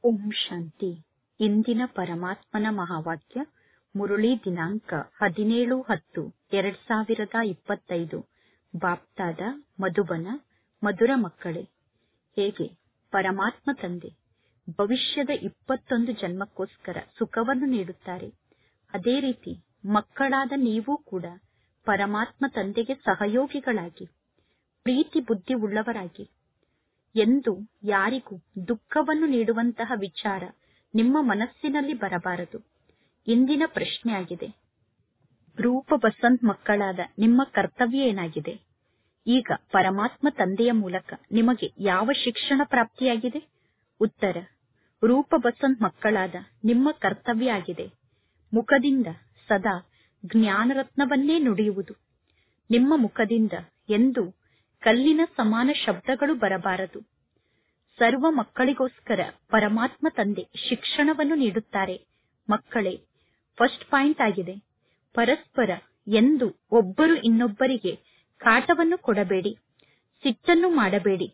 ಓಂ ಶಾಂತಿ ಇಂದಿನ ಪರಮಾತ್ಮನ ಮಹಾವಾಕ್ಯ ಮುರುಳಿ ದಿನಾಂಕ ಹದಿನೇಳು ಹತ್ತು ಎರಡ್ ಸಾವಿರದ ಇಪ್ಪತ್ತೈದು ಬಾಪ್ತಾದ ಮಧುಬನ ಮಧುರ ಮಕ್ಕಳೇ ಹೇಗೆ ಪರಮಾತ್ಮ ತಂದೆ ಭವಿಷ್ಯದ ಇಪ್ಪತ್ತೊಂದು ಜನ್ಮಕ್ಕೋಸ್ಕರ ಸುಖವನ್ನು ನೀಡುತ್ತಾರೆ ಅದೇ ರೀತಿ ಮಕ್ಕಳಾದ ನೀವೂ ಕೂಡ ಪರಮಾತ್ಮ ತಂದೆಗೆ ಸಹಯೋಗಿಗಳಾಗಿ ಪ್ರೀತಿ ಬುದ್ಧಿ ಉಳ್ಳವರಾಗಿ ಎಂದು ಯಾರಿಗೂ ದುಃಖವನ್ನು ನೀಡುವಂತಹ ವಿಚಾರ ನಿಮ್ಮ ಮನಸ್ಸಿನಲ್ಲಿ ಬರಬಾರದು ಇಂದಿನ ಪ್ರಶ್ನೆಯಾಗಿದೆ ರೂಪ ಬಸಂತ್ ಮಕ್ಕಳಾದ ನಿಮ್ಮ ಕರ್ತವ್ಯ ಏನಾಗಿದೆ ಈಗ ಪರಮಾತ್ಮ ತಂದೆಯ ಮೂಲಕ ನಿಮಗೆ ಯಾವ ಶಿಕ್ಷಣ ಪ್ರಾಪ್ತಿಯಾಗಿದೆ ಉತ್ತರ ರೂಪ ಬಸಂತ್ ಮಕ್ಕಳಾದ ನಿಮ್ಮ ಕರ್ತವ್ಯ ಆಗಿದೆ ಮುಖದಿಂದ ಸದಾ ಜ್ಞಾನರತ್ನವನ್ನೇ ನುಡಿಯುವುದು ನಿಮ್ಮ ಮುಖದಿಂದ ಎಂದು ಕಲ್ಲಿನ ಸಮಾನ ಶಬ್ದಗಳು ಬರಬಾರದು ಸರ್ವ ಮಕ್ಕಳಿಗೋಸ್ಕರ ಪರಮಾತ್ಮ ತಂದೆ ಶಿಕ್ಷಣವನ್ನು ನೀಡುತ್ತಾರೆ ಮಕ್ಕಳೇ ಫಸ್ಟ್ ಪಾಯಿಂಟ್ ಆಗಿದೆ ಪರಸ್ಪರ ಎಂದು ಒಬ್ಬರು ಇನ್ನೊಬ್ಬರಿಗೆ ಕಾಟವನ್ನು ಕೊಡಬೇಡಿ ಸಿಟ್ಟನ್ನು ಮಾಡಬೇಡಿ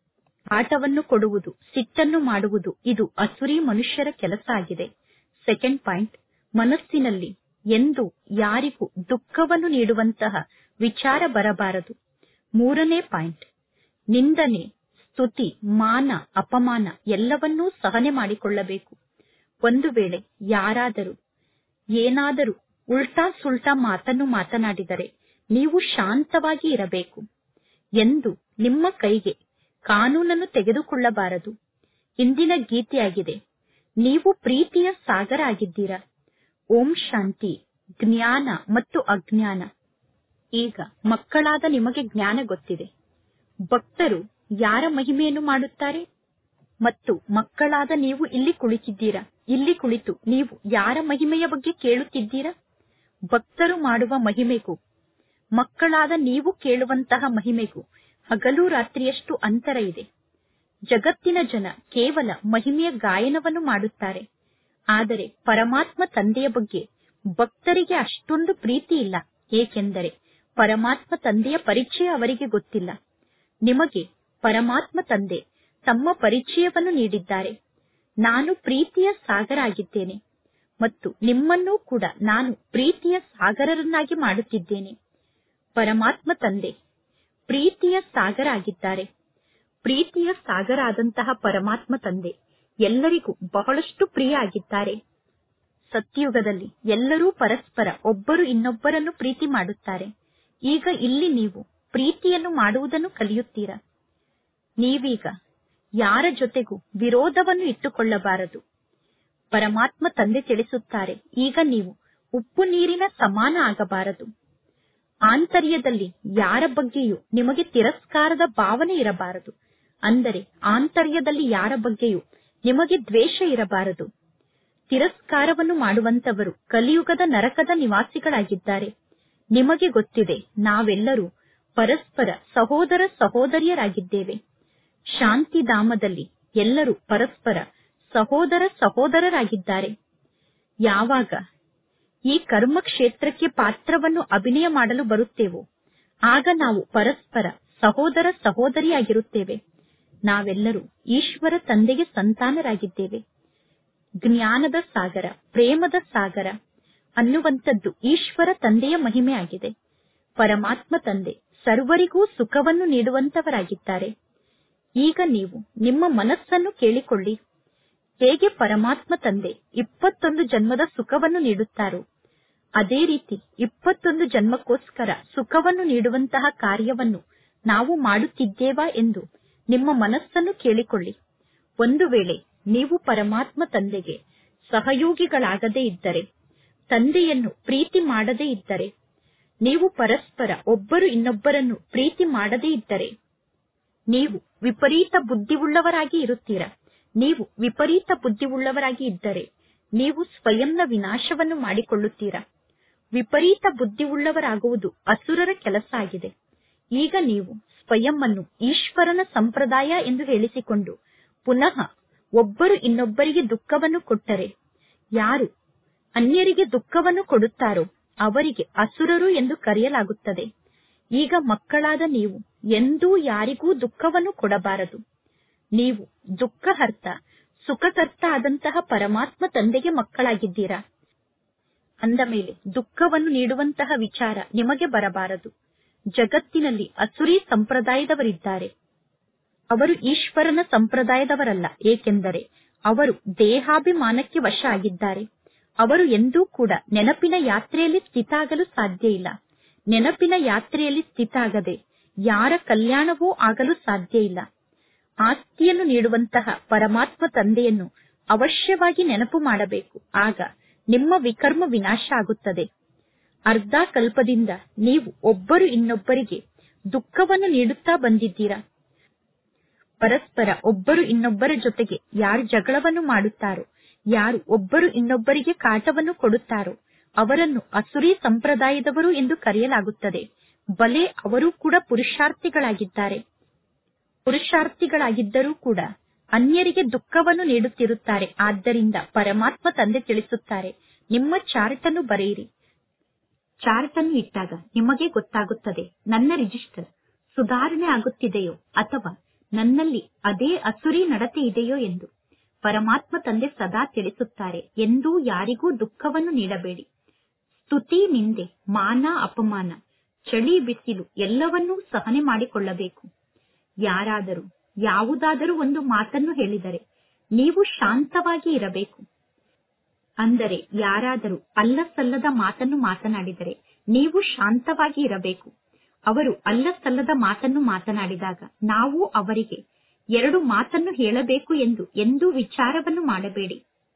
ಕಾಟವನ್ನು ಕೊಡುವುದು ಸಿಟ್ಟನ್ನು ಮಾಡುವುದು ಇದು ಅಸುರಿ ಮನುಷ್ಯರ ಕೆಲಸ ಆಗಿದೆ ಸೆಕೆಂಡ್ ಪಾಯಿಂಟ್ ಮನಸ್ಸಿನಲ್ಲಿ ಎಂದು ಯಾರಿಗೂ ದುಃಖವನ್ನು ನೀಡುವಂತಹ ವಿಚಾರ ಬರಬಾರದು ಮೂರನೇ ಪಾಯಿಂಟ್ ನಿಂದನೆ ಸ್ತುತಿ ಮಾನ ಅಪಮಾನ ಎಲ್ಲವನ್ನೂ ಸಹನೆ ಮಾಡಿಕೊಳ್ಳಬೇಕು ಒಂದು ವೇಳೆ ಯಾರಾದರೂ ಏನಾದರೂ ಉಲ್ಟಾ ಸುಲ್ಟಾ ಮಾತನ್ನು ಮಾತನಾಡಿದರೆ ನೀವು ಶಾಂತವಾಗಿ ಇರಬೇಕು ಎಂದು ನಿಮ್ಮ ಕೈಗೆ ಕಾನೂನನ್ನು ತೆಗೆದುಕೊಳ್ಳಬಾರದು ಇಂದಿನ ಗೀತೆಯಾಗಿದೆ ನೀವು ಪ್ರೀತಿಯ ಸಾಗರ ಆಗಿದ್ದೀರಾ ಓಂ ಶಾಂತಿ ಜ್ಞಾನ ಮತ್ತು ಅಜ್ಞಾನ ಈಗ ಮಕ್ಕಳಾದ ನಿಮಗೆ ಜ್ಞಾನ ಗೊತ್ತಿದೆ ಭಕ್ತರು ಯಾರ ಮಹಿಮೆಯನ್ನು ಮಾಡುತ್ತಾರೆ ಮತ್ತು ಮಕ್ಕಳಾದ ನೀವು ಇಲ್ಲಿ ಕುಳಿತಿದ್ದೀರಾ ಇಲ್ಲಿ ಕುಳಿತು ನೀವು ಯಾರ ಮಹಿಮೆಯ ಬಗ್ಗೆ ಕೇಳುತ್ತಿದ್ದೀರಾ ಭಕ್ತರು ಮಾಡುವ ಮಹಿಮೆಗೂ ಮಕ್ಕಳಾದ ನೀವು ಕೇಳುವಂತಹ ಮಹಿಮೆಗೂ ಹಗಲು ರಾತ್ರಿಯಷ್ಟು ಅಂತರ ಇದೆ ಜಗತ್ತಿನ ಜನ ಕೇವಲ ಮಹಿಮೆಯ ಗಾಯನವನ್ನು ಮಾಡುತ್ತಾರೆ ಆದರೆ ಪರಮಾತ್ಮ ತಂದೆಯ ಬಗ್ಗೆ ಭಕ್ತರಿಗೆ ಅಷ್ಟೊಂದು ಪ್ರೀತಿ ಇಲ್ಲ ಏಕೆಂದರೆ ಪರಮಾತ್ಮ ತಂದೆಯ ಪರಿಚಯ ಅವರಿಗೆ ಗೊತ್ತಿಲ್ಲ ನಿಮಗೆ ಪರಮಾತ್ಮ ತಂದೆ ತಮ್ಮ ಪರಿಚಯವನ್ನು ನೀಡಿದ್ದಾರೆ ನಾನು ಪ್ರೀತಿಯ ಸಾಗರ ಆಗಿದ್ದೇನೆ ಮತ್ತು ನಿಮ್ಮನ್ನೂ ಕೂಡ ನಾನು ಪ್ರೀತಿಯ ಸಾಗರರನ್ನಾಗಿ ಮಾಡುತ್ತಿದ್ದೇನೆ ಪರಮಾತ್ಮ ತಂದೆ ಪ್ರೀತಿಯ ಸಾಗರ ಆಗಿದ್ದಾರೆ ಪ್ರೀತಿಯ ಸಾಗರ ಆದಂತಹ ಪರಮಾತ್ಮ ತಂದೆ ಎಲ್ಲರಿಗೂ ಬಹಳಷ್ಟು ಪ್ರಿಯ ಆಗಿದ್ದಾರೆ ಸತ್ಯಯುಗದಲ್ಲಿ ಎಲ್ಲರೂ ಪರಸ್ಪರ ಒಬ್ಬರು ಇನ್ನೊಬ್ಬರನ್ನು ಪ್ರೀತಿ ಮಾಡುತ್ತಾರೆ ಈಗ ಇಲ್ಲಿ ನೀವು ಪ್ರೀತಿಯನ್ನು ಮಾಡುವುದನ್ನು ಕಲಿಯುತ್ತೀರಾ ನೀವೀಗ ಯಾರ ಜೊತೆಗೂ ವಿರೋಧವನ್ನು ಇಟ್ಟುಕೊಳ್ಳಬಾರದು ಪರಮಾತ್ಮ ತಂದೆ ತಿಳಿಸುತ್ತಾರೆ ಈಗ ನೀವು ಉಪ್ಪು ನೀರಿನ ಸಮಾನ ಆಗಬಾರದು ಆಂತರ್ಯದಲ್ಲಿ ಯಾರ ಬಗ್ಗೆಯೂ ನಿಮಗೆ ತಿರಸ್ಕಾರದ ಭಾವನೆ ಇರಬಾರದು ಅಂದರೆ ಆಂತರ್ಯದಲ್ಲಿ ಯಾರ ಬಗ್ಗೆಯೂ ನಿಮಗೆ ದ್ವೇಷ ಇರಬಾರದು ತಿರಸ್ಕಾರವನ್ನು ಮಾಡುವಂತವರು ಕಲಿಯುಗದ ನರಕದ ನಿವಾಸಿಗಳಾಗಿದ್ದಾರೆ ನಿಮಗೆ ಗೊತ್ತಿದೆ ನಾವೆಲ್ಲರೂ ಪರಸ್ಪರ ಸಹೋದರ ಸಹೋದರಿಯರಾಗಿದ್ದೇವೆ ಶಾಂತಿಧಾಮದಲ್ಲಿ ಎಲ್ಲರೂ ಪರಸ್ಪರ ಸಹೋದರ ಸಹೋದರರಾಗಿದ್ದಾರೆ ಯಾವಾಗ ಈ ಕರ್ಮ ಕ್ಷೇತ್ರಕ್ಕೆ ಪಾತ್ರವನ್ನು ಅಭಿನಯ ಮಾಡಲು ಬರುತ್ತೇವೋ ಆಗ ನಾವು ಪರಸ್ಪರ ಸಹೋದರ ಸಹೋದರಿಯಾಗಿರುತ್ತೇವೆ ನಾವೆಲ್ಲರೂ ಈಶ್ವರ ತಂದೆಗೆ ಸಂತಾನರಾಗಿದ್ದೇವೆ ಜ್ಞಾನದ ಸಾಗರ ಪ್ರೇಮದ ಸಾಗರ ಅನ್ನುವಂಥದ್ದು ಈಶ್ವರ ತಂದೆಯ ಮಹಿಮೆ ಆಗಿದೆ ಪರಮಾತ್ಮ ತಂದೆ ಸರ್ವರಿಗೂ ಸುಖವನ್ನು ನೀಡುವಂತವರಾಗಿದ್ದಾರೆ ಈಗ ನೀವು ನಿಮ್ಮ ಮನಸ್ಸನ್ನು ಕೇಳಿಕೊಳ್ಳಿ ಹೇಗೆ ಪರಮಾತ್ಮ ತಂದೆ ಇಪ್ಪತ್ತೊಂದು ಜನ್ಮದ ಸುಖವನ್ನು ನೀಡುತ್ತಾರೋ ಅದೇ ರೀತಿ ಇಪ್ಪತ್ತೊಂದು ಜನ್ಮಕ್ಕೋಸ್ಕರ ಸುಖವನ್ನು ನೀಡುವಂತಹ ಕಾರ್ಯವನ್ನು ನಾವು ಮಾಡುತ್ತಿದ್ದೇವಾ ಎಂದು ನಿಮ್ಮ ಮನಸ್ಸನ್ನು ಕೇಳಿಕೊಳ್ಳಿ ಒಂದು ವೇಳೆ ನೀವು ಪರಮಾತ್ಮ ತಂದೆಗೆ ಸಹಯೋಗಿಗಳಾಗದೇ ಇದ್ದರೆ ತಂದೆಯನ್ನು ಪ್ರೀತಿ ಮಾಡದೇ ಇದ್ದರೆ ನೀವು ಪರಸ್ಪರ ಒಬ್ಬರು ಇನ್ನೊಬ್ಬರನ್ನು ಪ್ರೀತಿ ಮಾಡದೇ ಇದ್ದರೆ ನೀವು ವಿಪರೀತ ಬುದ್ಧಿವುಳ್ಳವರಾಗಿ ಇರುತ್ತೀರಾ ನೀವು ವಿಪರೀತ ಬುದ್ಧಿವುಳ್ಳವರಾಗಿ ಇದ್ದರೆ ನೀವು ಸ್ವಯಂನ ವಿನಾಶವನ್ನು ಮಾಡಿಕೊಳ್ಳುತ್ತೀರಾ ವಿಪರೀತ ಬುದ್ಧಿವುಳ್ಳವರಾಗುವುದು ಅಸುರರ ಕೆಲಸ ಆಗಿದೆ ಈಗ ನೀವು ಸ್ವಯಂ ಅನ್ನು ಈಶ್ವರನ ಸಂಪ್ರದಾಯ ಎಂದು ಹೇಳಿಸಿಕೊಂಡು ಪುನಃ ಒಬ್ಬರು ಇನ್ನೊಬ್ಬರಿಗೆ ದುಃಖವನ್ನು ಕೊಟ್ಟರೆ ಯಾರು ಅನ್ಯರಿಗೆ ದುಃಖವನ್ನು ಕೊಡುತ್ತಾರೋ ಅವರಿಗೆ ಅಸುರರು ಎಂದು ಕರೆಯಲಾಗುತ್ತದೆ ಈಗ ಮಕ್ಕಳಾದ ನೀವು ಎಂದೂ ಯಾರಿಗೂ ದುಃಖವನ್ನು ಕೊಡಬಾರದು ನೀವು ದುಃಖಹರ್ತ ಸುಖಕರ್ತ ಆದಂತಹ ಪರಮಾತ್ಮ ತಂದೆಗೆ ಮಕ್ಕಳಾಗಿದ್ದೀರಾ ಅಂದ ಮೇಲೆ ದುಃಖವನ್ನು ನೀಡುವಂತಹ ವಿಚಾರ ನಿಮಗೆ ಬರಬಾರದು ಜಗತ್ತಿನಲ್ಲಿ ಅಸುರಿ ಸಂಪ್ರದಾಯದವರಿದ್ದಾರೆ ಅವರು ಈಶ್ವರನ ಸಂಪ್ರದಾಯದವರಲ್ಲ ಏಕೆಂದರೆ ಅವರು ದೇಹಾಭಿಮಾನಕ್ಕೆ ವಶ ಆಗಿದ್ದಾರೆ ಅವರು ಎಂದೂ ಕೂಡ ನೆನಪಿನ ಯಾತ್ರೆಯಲ್ಲಿ ಸ್ಥಿತ ಆಗಲು ಸಾಧ್ಯ ಇಲ್ಲ ನೆನಪಿನ ಯಾತ್ರೆಯಲ್ಲಿ ಸ್ಥಿತ ಆಗದೆ ಯಾರ ಕಲ್ಯಾಣವೂ ಆಗಲು ಸಾಧ್ಯ ಇಲ್ಲ ಆಸ್ತಿಯನ್ನು ನೀಡುವಂತಹ ಪರಮಾತ್ಮ ತಂದೆಯನ್ನು ಅವಶ್ಯವಾಗಿ ನೆನಪು ಮಾಡಬೇಕು ಆಗ ನಿಮ್ಮ ವಿಕರ್ಮ ವಿನಾಶ ಆಗುತ್ತದೆ ಅರ್ಧ ಕಲ್ಪದಿಂದ ನೀವು ಒಬ್ಬರು ಇನ್ನೊಬ್ಬರಿಗೆ ದುಃಖವನ್ನು ನೀಡುತ್ತಾ ಬಂದಿದ್ದೀರಾ ಪರಸ್ಪರ ಒಬ್ಬರು ಇನ್ನೊಬ್ಬರ ಜೊತೆಗೆ ಯಾರು ಜಗಳವನ್ನು ಮಾಡುತ್ತಾರೋ ಯಾರು ಒಬ್ಬರು ಇನ್ನೊಬ್ಬರಿಗೆ ಕಾಟವನ್ನು ಕೊಡುತ್ತಾರೋ ಅವರನ್ನು ಅಸುರಿ ಸಂಪ್ರದಾಯದವರು ಎಂದು ಕರೆಯಲಾಗುತ್ತದೆ ಬಲೆ ಅವರು ಕೂಡ ಪುರುಷಾರ್ಥಿಗಳಾಗಿದ್ದಾರೆ ಪುರುಷಾರ್ಥಿಗಳಾಗಿದ್ದರೂ ಕೂಡ ಅನ್ಯರಿಗೆ ದುಃಖವನ್ನು ನೀಡುತ್ತಿರುತ್ತಾರೆ ಆದ್ದರಿಂದ ಪರಮಾತ್ಮ ತಂದೆ ತಿಳಿಸುತ್ತಾರೆ ನಿಮ್ಮ ಚಾರ್ಟ್ ಅನ್ನು ಬರೆಯಿರಿ ಚಾರ್ಟ್ ಅನ್ನು ಇಟ್ಟಾಗ ನಿಮಗೆ ಗೊತ್ತಾಗುತ್ತದೆ ನನ್ನ ರಿಜಿಸ್ಟರ್ ಸುಧಾರಣೆ ಆಗುತ್ತಿದೆಯೋ ಅಥವಾ ನನ್ನಲ್ಲಿ ಅದೇ ಅಸುರಿ ನಡತೆ ಇದೆಯೋ ಎಂದು ಪರಮಾತ್ಮ ತಂದೆ ಸದಾ ತಿಳಿಸುತ್ತಾರೆ ಎಂದೂ ಯಾರಿಗೂ ದುಃಖವನ್ನು ನೀಡಬೇಡಿ ಸ್ತುತಿ ನಿಂದೆ ಮಾನ ಅಪಮಾನ ಚಳಿ ಬಿಸಿಲು ಎಲ್ಲವನ್ನೂ ಸಹನೆ ಮಾಡಿಕೊಳ್ಳಬೇಕು ಯಾರಾದರೂ ಯಾವುದಾದರೂ ಒಂದು ಮಾತನ್ನು ಹೇಳಿದರೆ ನೀವು ಶಾಂತವಾಗಿ ಇರಬೇಕು ಅಂದರೆ ಯಾರಾದರೂ ಅಲ್ಲಸಲ್ಲದ ಮಾತನ್ನು ಮಾತನಾಡಿದರೆ ನೀವು ಶಾಂತವಾಗಿ ಇರಬೇಕು ಅವರು ಅಲ್ಲಸಲ್ಲದ ಮಾತನ್ನು ಮಾತನಾಡಿದಾಗ ನಾವು ಅವರಿಗೆ ಎರಡು ಮಾತನ್ನು ಹೇಳಬೇಕು ಎಂದು ಎಂದೂ ವಿಚಾರವನ್ನು ಮಾಡಬೇಡಿ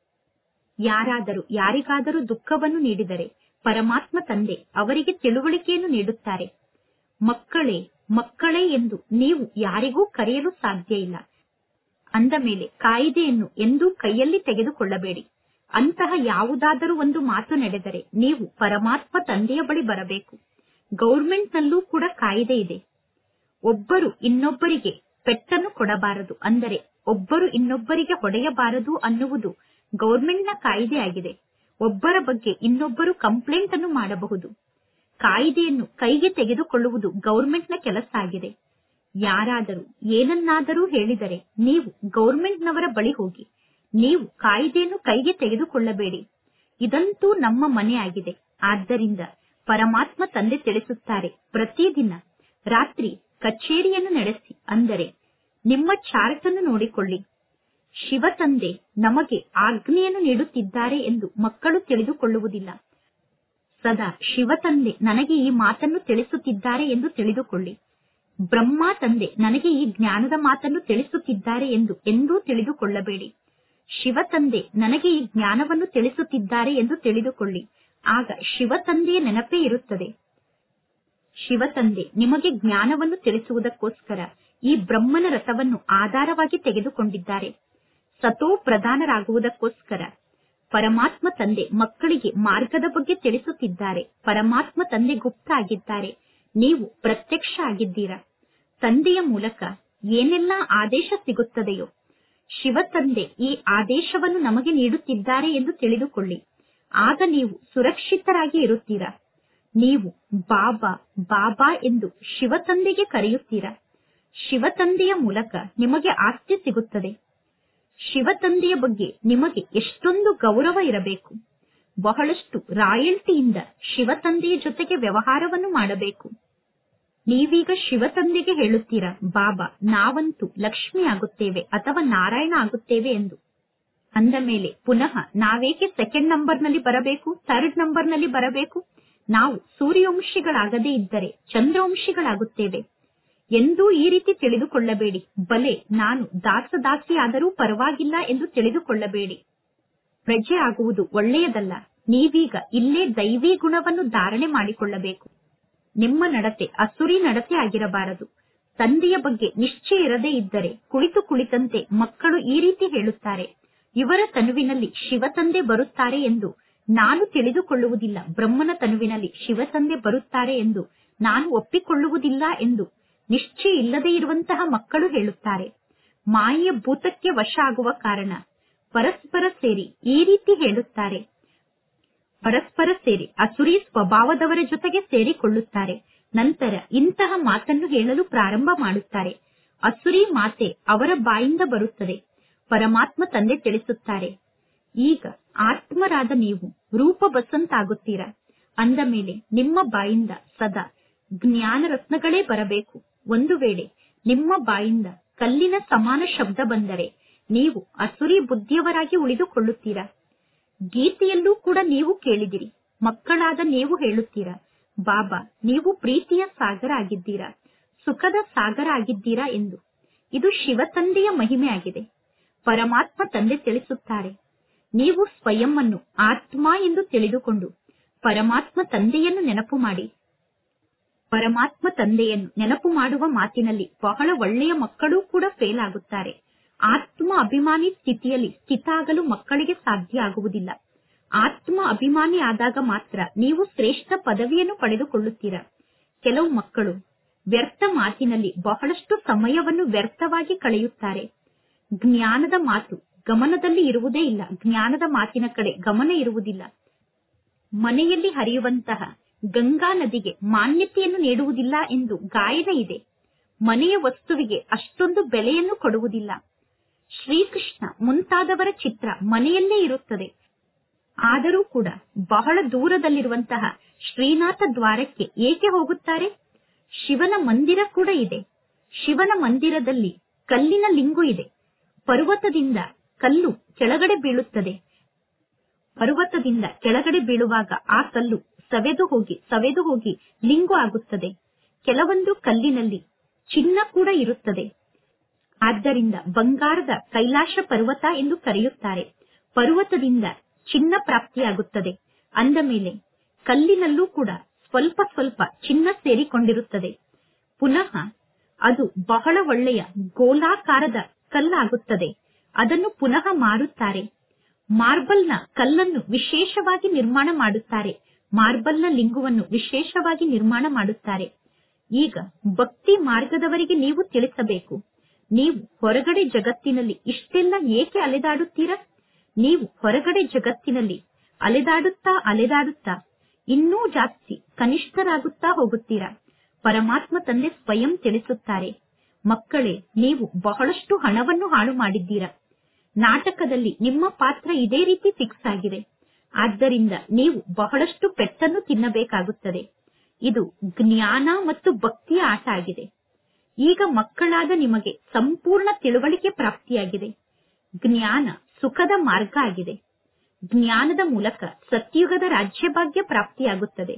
ಯಾರಾದರೂ ಯಾರಿಗಾದರೂ ದುಃಖವನ್ನು ನೀಡಿದರೆ ಪರಮಾತ್ಮ ತಂದೆ ಅವರಿಗೆ ತಿಳುವಳಿಕೆಯನ್ನು ನೀಡುತ್ತಾರೆ ಮಕ್ಕಳೇ ಮಕ್ಕಳೇ ಎಂದು ನೀವು ಯಾರಿಗೂ ಕರೆಯಲು ಸಾಧ್ಯ ಇಲ್ಲ ಅಂದ ಮೇಲೆ ಕಾಯಿದೆಯನ್ನು ಎಂದೂ ಕೈಯಲ್ಲಿ ತೆಗೆದುಕೊಳ್ಳಬೇಡಿ ಅಂತಹ ಯಾವುದಾದರೂ ಒಂದು ಮಾತು ನಡೆದರೆ ನೀವು ಪರಮಾತ್ಮ ತಂದೆಯ ಬಳಿ ಬರಬೇಕು ಗೌರ್ಮೆಂಟ್ನಲ್ಲೂ ಕೂಡ ಕಾಯಿದೆ ಇದೆ ಒಬ್ಬರು ಇನ್ನೊಬ್ಬರಿಗೆ ಪೆಟ್ಟನ್ನು ಕೊಡಬಾರದು ಅಂದರೆ ಒಬ್ಬರು ಇನ್ನೊಬ್ಬರಿಗೆ ಹೊಡೆಯಬಾರದು ಅನ್ನುವುದು ಗೌರ್ಮೆಂಟ್ನ ಕಾಯಿದೆಯಾಗಿದೆ ಒಬ್ಬರ ಬಗ್ಗೆ ಇನ್ನೊಬ್ಬರು ಕಂಪ್ಲೇಂಟ್ ಅನ್ನು ಮಾಡಬಹುದು ಕಾಯಿದೆಯನ್ನು ಕೈಗೆ ತೆಗೆದುಕೊಳ್ಳುವುದು ಗೌರ್ಮೆಂಟ್ನ ಕೆಲಸ ಆಗಿದೆ ಯಾರಾದರೂ ಏನನ್ನಾದರೂ ಹೇಳಿದರೆ ನೀವು ಗೌರ್ಮೆಂಟ್ನವರ ಬಳಿ ಹೋಗಿ ನೀವು ಕಾಯಿದೆಯನ್ನು ಕೈಗೆ ತೆಗೆದುಕೊಳ್ಳಬೇಡಿ ಇದಂತೂ ನಮ್ಮ ಮನೆ ಆಗಿದೆ ಆದ್ದರಿಂದ ಪರಮಾತ್ಮ ತಂದೆ ತಿಳಿಸುತ್ತಾರೆ ಪ್ರತಿದಿನ ರಾತ್ರಿ ಕಚೇರಿಯನ್ನು ನಡೆಸಿ ಅಂದರೆ ನಿಮ್ಮ ಚಾರ್ಟ್ ಅನ್ನು ನೋಡಿಕೊಳ್ಳಿ ಶಿವ ತಂದೆ ನಮಗೆ ಆಜ್ಞೆಯನ್ನು ನೀಡುತ್ತಿದ್ದಾರೆ ಎಂದು ಮಕ್ಕಳು ತಿಳಿದುಕೊಳ್ಳುವುದಿಲ್ಲ ಸದಾ ಶಿವ ತಂದೆ ನನಗೆ ಈ ಮಾತನ್ನು ತಿಳಿಸುತ್ತಿದ್ದಾರೆ ಎಂದು ತಿಳಿದುಕೊಳ್ಳಿ ಬ್ರಹ್ಮ ತಂದೆ ನನಗೆ ಈ ಜ್ಞಾನದ ಮಾತನ್ನು ತಿಳಿಸುತ್ತಿದ್ದಾರೆ ಎಂದು ಎಂದೂ ತಿಳಿದುಕೊಳ್ಳಬೇಡಿ ಶಿವ ತಂದೆ ನನಗೆ ಈ ಜ್ಞಾನವನ್ನು ತಿಳಿಸುತ್ತಿದ್ದಾರೆ ಎಂದು ತಿಳಿದುಕೊಳ್ಳಿ ಆಗ ಶಿವ ತಂದೆಯ ನೆನಪೇ ಇರುತ್ತದೆ ಶಿವ ತಂದೆ ನಿಮಗೆ ಜ್ಞಾನವನ್ನು ತಿಳಿಸುವುದಕ್ಕೋಸ್ಕರ ಈ ಬ್ರಹ್ಮನ ರಥವನ್ನು ಆಧಾರವಾಗಿ ತೆಗೆದುಕೊಂಡಿದ್ದಾರೆ ಸತೋ ಪ್ರಧಾನರಾಗುವುದಕ್ಕೋಸ್ಕರ ಪರಮಾತ್ಮ ತಂದೆ ಮಕ್ಕಳಿಗೆ ಮಾರ್ಗದ ಬಗ್ಗೆ ತಿಳಿಸುತ್ತಿದ್ದಾರೆ ಪರಮಾತ್ಮ ತಂದೆ ಗುಪ್ತ ಆಗಿದ್ದಾರೆ ನೀವು ಪ್ರತ್ಯಕ್ಷ ಆಗಿದ್ದೀರಾ ತಂದೆಯ ಮೂಲಕ ಏನೆಲ್ಲ ಆದೇಶ ಸಿಗುತ್ತದೆಯೋ ಶಿವ ತಂದೆ ಈ ಆದೇಶವನ್ನು ನಮಗೆ ನೀಡುತ್ತಿದ್ದಾರೆ ಎಂದು ತಿಳಿದುಕೊಳ್ಳಿ ಆಗ ನೀವು ಸುರಕ್ಷಿತರಾಗಿ ಇರುತ್ತೀರಾ ನೀವು ಬಾಬಾ ಬಾಬಾ ಎಂದು ಶಿವ ತಂದೆಗೆ ಕರೆಯುತ್ತೀರಾ ಶಿವ ತಂದೆಯ ಮೂಲಕ ನಿಮಗೆ ಆಸ್ತಿ ಸಿಗುತ್ತದೆ ಶಿವ ತಂದೆಯ ಬಗ್ಗೆ ನಿಮಗೆ ಎಷ್ಟೊಂದು ಗೌರವ ಇರಬೇಕು ಬಹಳಷ್ಟು ರಾಯಲ್ಟಿಯಿಂದ ಶಿವ ತಂದೆಯ ಜೊತೆಗೆ ವ್ಯವಹಾರವನ್ನು ಮಾಡಬೇಕು ನೀವೀಗ ಶಿವ ತಂದೆಗೆ ಹೇಳುತ್ತೀರಾ ಬಾಬಾ ನಾವಂತೂ ಲಕ್ಷ್ಮಿ ಆಗುತ್ತೇವೆ ಅಥವಾ ನಾರಾಯಣ ಆಗುತ್ತೇವೆ ಎಂದು ಅಂದ ಮೇಲೆ ಪುನಃ ನಾವೇಕೆ ಸೆಕೆಂಡ್ ನಂಬರ್ನಲ್ಲಿ ಬರಬೇಕು ಥರ್ಡ್ ನಂಬರ್ನಲ್ಲಿ ಬರಬೇಕು ನಾವು ಸೂರ್ಯವಂಶಿಗಳಾಗದೇ ಇದ್ದರೆ ಚಂದ್ರವಂಶಿಗಳಾಗುತ್ತೇವೆ ಎಂದೂ ಈ ರೀತಿ ತಿಳಿದುಕೊಳ್ಳಬೇಡಿ ಬಲೆ ನಾನು ದಾಸದಾಸಿ ಆದರೂ ಪರವಾಗಿಲ್ಲ ಎಂದು ತಿಳಿದುಕೊಳ್ಳಬೇಡಿ ಪ್ರಜೆ ಆಗುವುದು ಒಳ್ಳೆಯದಲ್ಲ ನೀವೀಗ ಇಲ್ಲೇ ದೈವಿ ಗುಣವನ್ನು ಧಾರಣೆ ಮಾಡಿಕೊಳ್ಳಬೇಕು ನಿಮ್ಮ ನಡತೆ ಅಸುರಿ ನಡತೆ ಆಗಿರಬಾರದು ತಂದೆಯ ಬಗ್ಗೆ ನಿಶ್ಚಯ ಇರದೇ ಇದ್ದರೆ ಕುಳಿತು ಕುಳಿತಂತೆ ಮಕ್ಕಳು ಈ ರೀತಿ ಹೇಳುತ್ತಾರೆ ಇವರ ತನುವಿನಲ್ಲಿ ಶಿವ ತಂದೆ ಬರುತ್ತಾರೆ ಎಂದು ನಾನು ತಿಳಿದುಕೊಳ್ಳುವುದಿಲ್ಲ ಬ್ರಹ್ಮನ ತನುವಿನಲ್ಲಿ ಶಿವ ತಂದೆ ಬರುತ್ತಾರೆ ಎಂದು ನಾನು ಒಪ್ಪಿಕೊಳ್ಳುವುದಿಲ್ಲ ಎಂದು ನಿಶ್ಚಯ ಇಲ್ಲದೆ ಇರುವಂತಹ ಮಕ್ಕಳು ಹೇಳುತ್ತಾರೆ ಮಾಯೆಯ ಭೂತಕ್ಕೆ ವಶ ಆಗುವ ಕಾರಣ ಪರಸ್ಪರ ಸೇರಿ ಈ ರೀತಿ ಹೇಳುತ್ತಾರೆ ಪರಸ್ಪರ ಸೇರಿ ಅಸುರಿ ಸ್ವಭಾವದವರ ಜೊತೆಗೆ ಸೇರಿಕೊಳ್ಳುತ್ತಾರೆ ನಂತರ ಇಂತಹ ಮಾತನ್ನು ಹೇಳಲು ಪ್ರಾರಂಭ ಮಾಡುತ್ತಾರೆ ಅಸುರಿ ಮಾತೆ ಅವರ ಬಾಯಿಂದ ಬರುತ್ತದೆ ಪರಮಾತ್ಮ ತಂದೆ ತಿಳಿಸುತ್ತಾರೆ ಈಗ ಆತ್ಮರಾದ ನೀವು ರೂಪ ಬಸಂತಾಗುತ್ತೀರಾ ಅಂದ ಮೇಲೆ ನಿಮ್ಮ ಬಾಯಿಂದ ಸದಾ ಜ್ಞಾನ ರತ್ನಗಳೇ ಬರಬೇಕು ಒಂದು ವೇಳೆ ನಿಮ್ಮ ಬಾಯಿಂದ ಕಲ್ಲಿನ ಸಮಾನ ಶಬ್ದ ಬಂದರೆ ನೀವು ಅಸುರಿ ಬುದ್ಧಿಯವರಾಗಿ ಉಳಿದುಕೊಳ್ಳುತ್ತೀರಾ ಗೀತೆಯಲ್ಲೂ ಕೂಡ ನೀವು ಕೇಳಿದಿರಿ ಮಕ್ಕಳಾದ ನೀವು ಹೇಳುತ್ತೀರಾ ಬಾಬಾ ನೀವು ಪ್ರೀತಿಯ ಸಾಗರ ಆಗಿದ್ದೀರಾ ಸುಖದ ಸಾಗರ ಆಗಿದ್ದೀರಾ ಎಂದು ಇದು ಶಿವತಂದೆಯ ಮಹಿಮೆ ಆಗಿದೆ ಪರಮಾತ್ಮ ತಂದೆ ತಿಳಿಸುತ್ತಾರೆ ನೀವು ಸ್ವಯಂ ಅನ್ನು ಆತ್ಮ ಎಂದು ತಿಳಿದುಕೊಂಡು ಪರಮಾತ್ಮ ತಂದೆಯನ್ನು ನೆನಪು ಮಾಡಿ ಪರಮಾತ್ಮ ತಂದೆಯನ್ನು ನೆನಪು ಮಾಡುವ ಮಾತಿನಲ್ಲಿ ಬಹಳ ಒಳ್ಳೆಯ ಮಕ್ಕಳು ಕೂಡ ಫೇಲ್ ಆಗುತ್ತಾರೆ ಆತ್ಮ ಅಭಿಮಾನಿ ಸ್ಥಿತಿಯಲ್ಲಿ ಸ್ಥಿತ ಆಗಲು ಮಕ್ಕಳಿಗೆ ಸಾಧ್ಯ ಆಗುವುದಿಲ್ಲ ಆತ್ಮ ಅಭಿಮಾನಿ ಆದಾಗ ಮಾತ್ರ ನೀವು ಶ್ರೇಷ್ಠ ಪದವಿಯನ್ನು ಪಡೆದುಕೊಳ್ಳುತ್ತೀರಾ ಕೆಲವು ಮಕ್ಕಳು ವ್ಯರ್ಥ ಮಾತಿನಲ್ಲಿ ಬಹಳಷ್ಟು ಸಮಯವನ್ನು ವ್ಯರ್ಥವಾಗಿ ಕಳೆಯುತ್ತಾರೆ ಜ್ಞಾನದ ಮಾತು ಗಮನದಲ್ಲಿ ಇರುವುದೇ ಇಲ್ಲ ಜ್ಞಾನದ ಮಾತಿನ ಕಡೆ ಗಮನ ಇರುವುದಿಲ್ಲ ಮನೆಯಲ್ಲಿ ಹರಿಯುವಂತಹ ಗಂಗಾ ನದಿಗೆ ಮಾನ್ಯತೆಯನ್ನು ನೀಡುವುದಿಲ್ಲ ಎಂದು ಗಾಯನ ಇದೆ ಮನೆಯ ವಸ್ತುವಿಗೆ ಅಷ್ಟೊಂದು ಬೆಲೆಯನ್ನು ಕೊಡುವುದಿಲ್ಲ ಶ್ರೀಕೃಷ್ಣ ಮುಂತಾದವರ ಚಿತ್ರ ಮನೆಯಲ್ಲೇ ಇರುತ್ತದೆ ಆದರೂ ಕೂಡ ಬಹಳ ದೂರದಲ್ಲಿರುವಂತಹ ಶ್ರೀನಾಥ ದ್ವಾರಕ್ಕೆ ಏಕೆ ಹೋಗುತ್ತಾರೆ ಶಿವನ ಮಂದಿರ ಕೂಡ ಇದೆ ಶಿವನ ಮಂದಿರದಲ್ಲಿ ಕಲ್ಲಿನ ಲಿಂಗು ಇದೆ ಪರ್ವತದಿಂದ ಕಲ್ಲು ಕೆಳಗಡೆ ಬೀಳುತ್ತದೆ ಪರ್ವತದಿಂದ ಕೆಳಗಡೆ ಬೀಳುವಾಗ ಆ ಕಲ್ಲು ಸವೆದು ಹೋಗಿ ಸವೆದು ಹೋಗಿ ಲಿಂಗು ಆಗುತ್ತದೆ ಕೆಲವೊಂದು ಕಲ್ಲಿನಲ್ಲಿ ಚಿನ್ನ ಕೂಡ ಇರುತ್ತದೆ ಆದ್ದರಿಂದ ಬಂಗಾರದ ಕೈಲಾಶ ಪರ್ವತ ಎಂದು ಕರೆಯುತ್ತಾರೆ ಪರ್ವತದಿಂದ ಚಿನ್ನ ಪ್ರಾಪ್ತಿಯಾಗುತ್ತದೆ ಅಂದ ಮೇಲೆ ಕಲ್ಲಿನಲ್ಲೂ ಕೂಡ ಸ್ವಲ್ಪ ಸ್ವಲ್ಪ ಚಿನ್ನ ಸೇರಿಕೊಂಡಿರುತ್ತದೆ ಪುನಃ ಅದು ಬಹಳ ಒಳ್ಳೆಯ ಗೋಲಾಕಾರದ ಕಲ್ಲಾಗುತ್ತದೆ ಅದನ್ನು ಪುನಃ ಮಾರುತ್ತಾರೆ ಮಾರ್ಬಲ್ನ ಕಲ್ಲನ್ನು ವಿಶೇಷವಾಗಿ ನಿರ್ಮಾಣ ಮಾಡುತ್ತಾರೆ ಮಾರ್ಬಲ್ನ ಲಿಂಗುವನ್ನು ವಿಶೇಷವಾಗಿ ನಿರ್ಮಾಣ ಮಾಡುತ್ತಾರೆ ಈಗ ಭಕ್ತಿ ಮಾರ್ಗದವರಿಗೆ ನೀವು ತಿಳಿಸಬೇಕು ನೀವು ಹೊರಗಡೆ ಜಗತ್ತಿನಲ್ಲಿ ಇಷ್ಟೆಲ್ಲ ಏಕೆ ಅಲೆದಾಡುತ್ತೀರಾ ನೀವು ಹೊರಗಡೆ ಜಗತ್ತಿನಲ್ಲಿ ಅಲೆದಾಡುತ್ತಾ ಅಲೆದಾಡುತ್ತಾ ಇನ್ನೂ ಜಾಸ್ತಿ ಕನಿಷ್ಠರಾಗುತ್ತಾ ಹೋಗುತ್ತೀರಾ ಪರಮಾತ್ಮ ತಂದೆ ಸ್ವಯಂ ತಿಳಿಸುತ್ತಾರೆ ಮಕ್ಕಳೇ ನೀವು ಬಹಳಷ್ಟು ಹಣವನ್ನು ಹಾಳು ಮಾಡಿದ್ದೀರಾ ನಾಟಕದಲ್ಲಿ ನಿಮ್ಮ ಪಾತ್ರ ಇದೇ ರೀತಿ ಫಿಕ್ಸ್ ಆಗಿದೆ ಆದ್ದರಿಂದ ನೀವು ಬಹಳಷ್ಟು ಪೆಟ್ಟನ್ನು ತಿನ್ನಬೇಕಾಗುತ್ತದೆ ಇದು ಜ್ಞಾನ ಮತ್ತು ಭಕ್ತಿಯ ಆಟ ಆಗಿದೆ ಈಗ ಮಕ್ಕಳಾದ ನಿಮಗೆ ಸಂಪೂರ್ಣ ತಿಳುವಳಿಕೆ ಪ್ರಾಪ್ತಿಯಾಗಿದೆ ಜ್ಞಾನ ಸುಖದ ಮಾರ್ಗ ಆಗಿದೆ ಜ್ಞಾನದ ಮೂಲಕ ಸತ್ಯುಗದ ರಾಜ್ಯಭಾಗ್ಯ ಪ್ರಾಪ್ತಿಯಾಗುತ್ತದೆ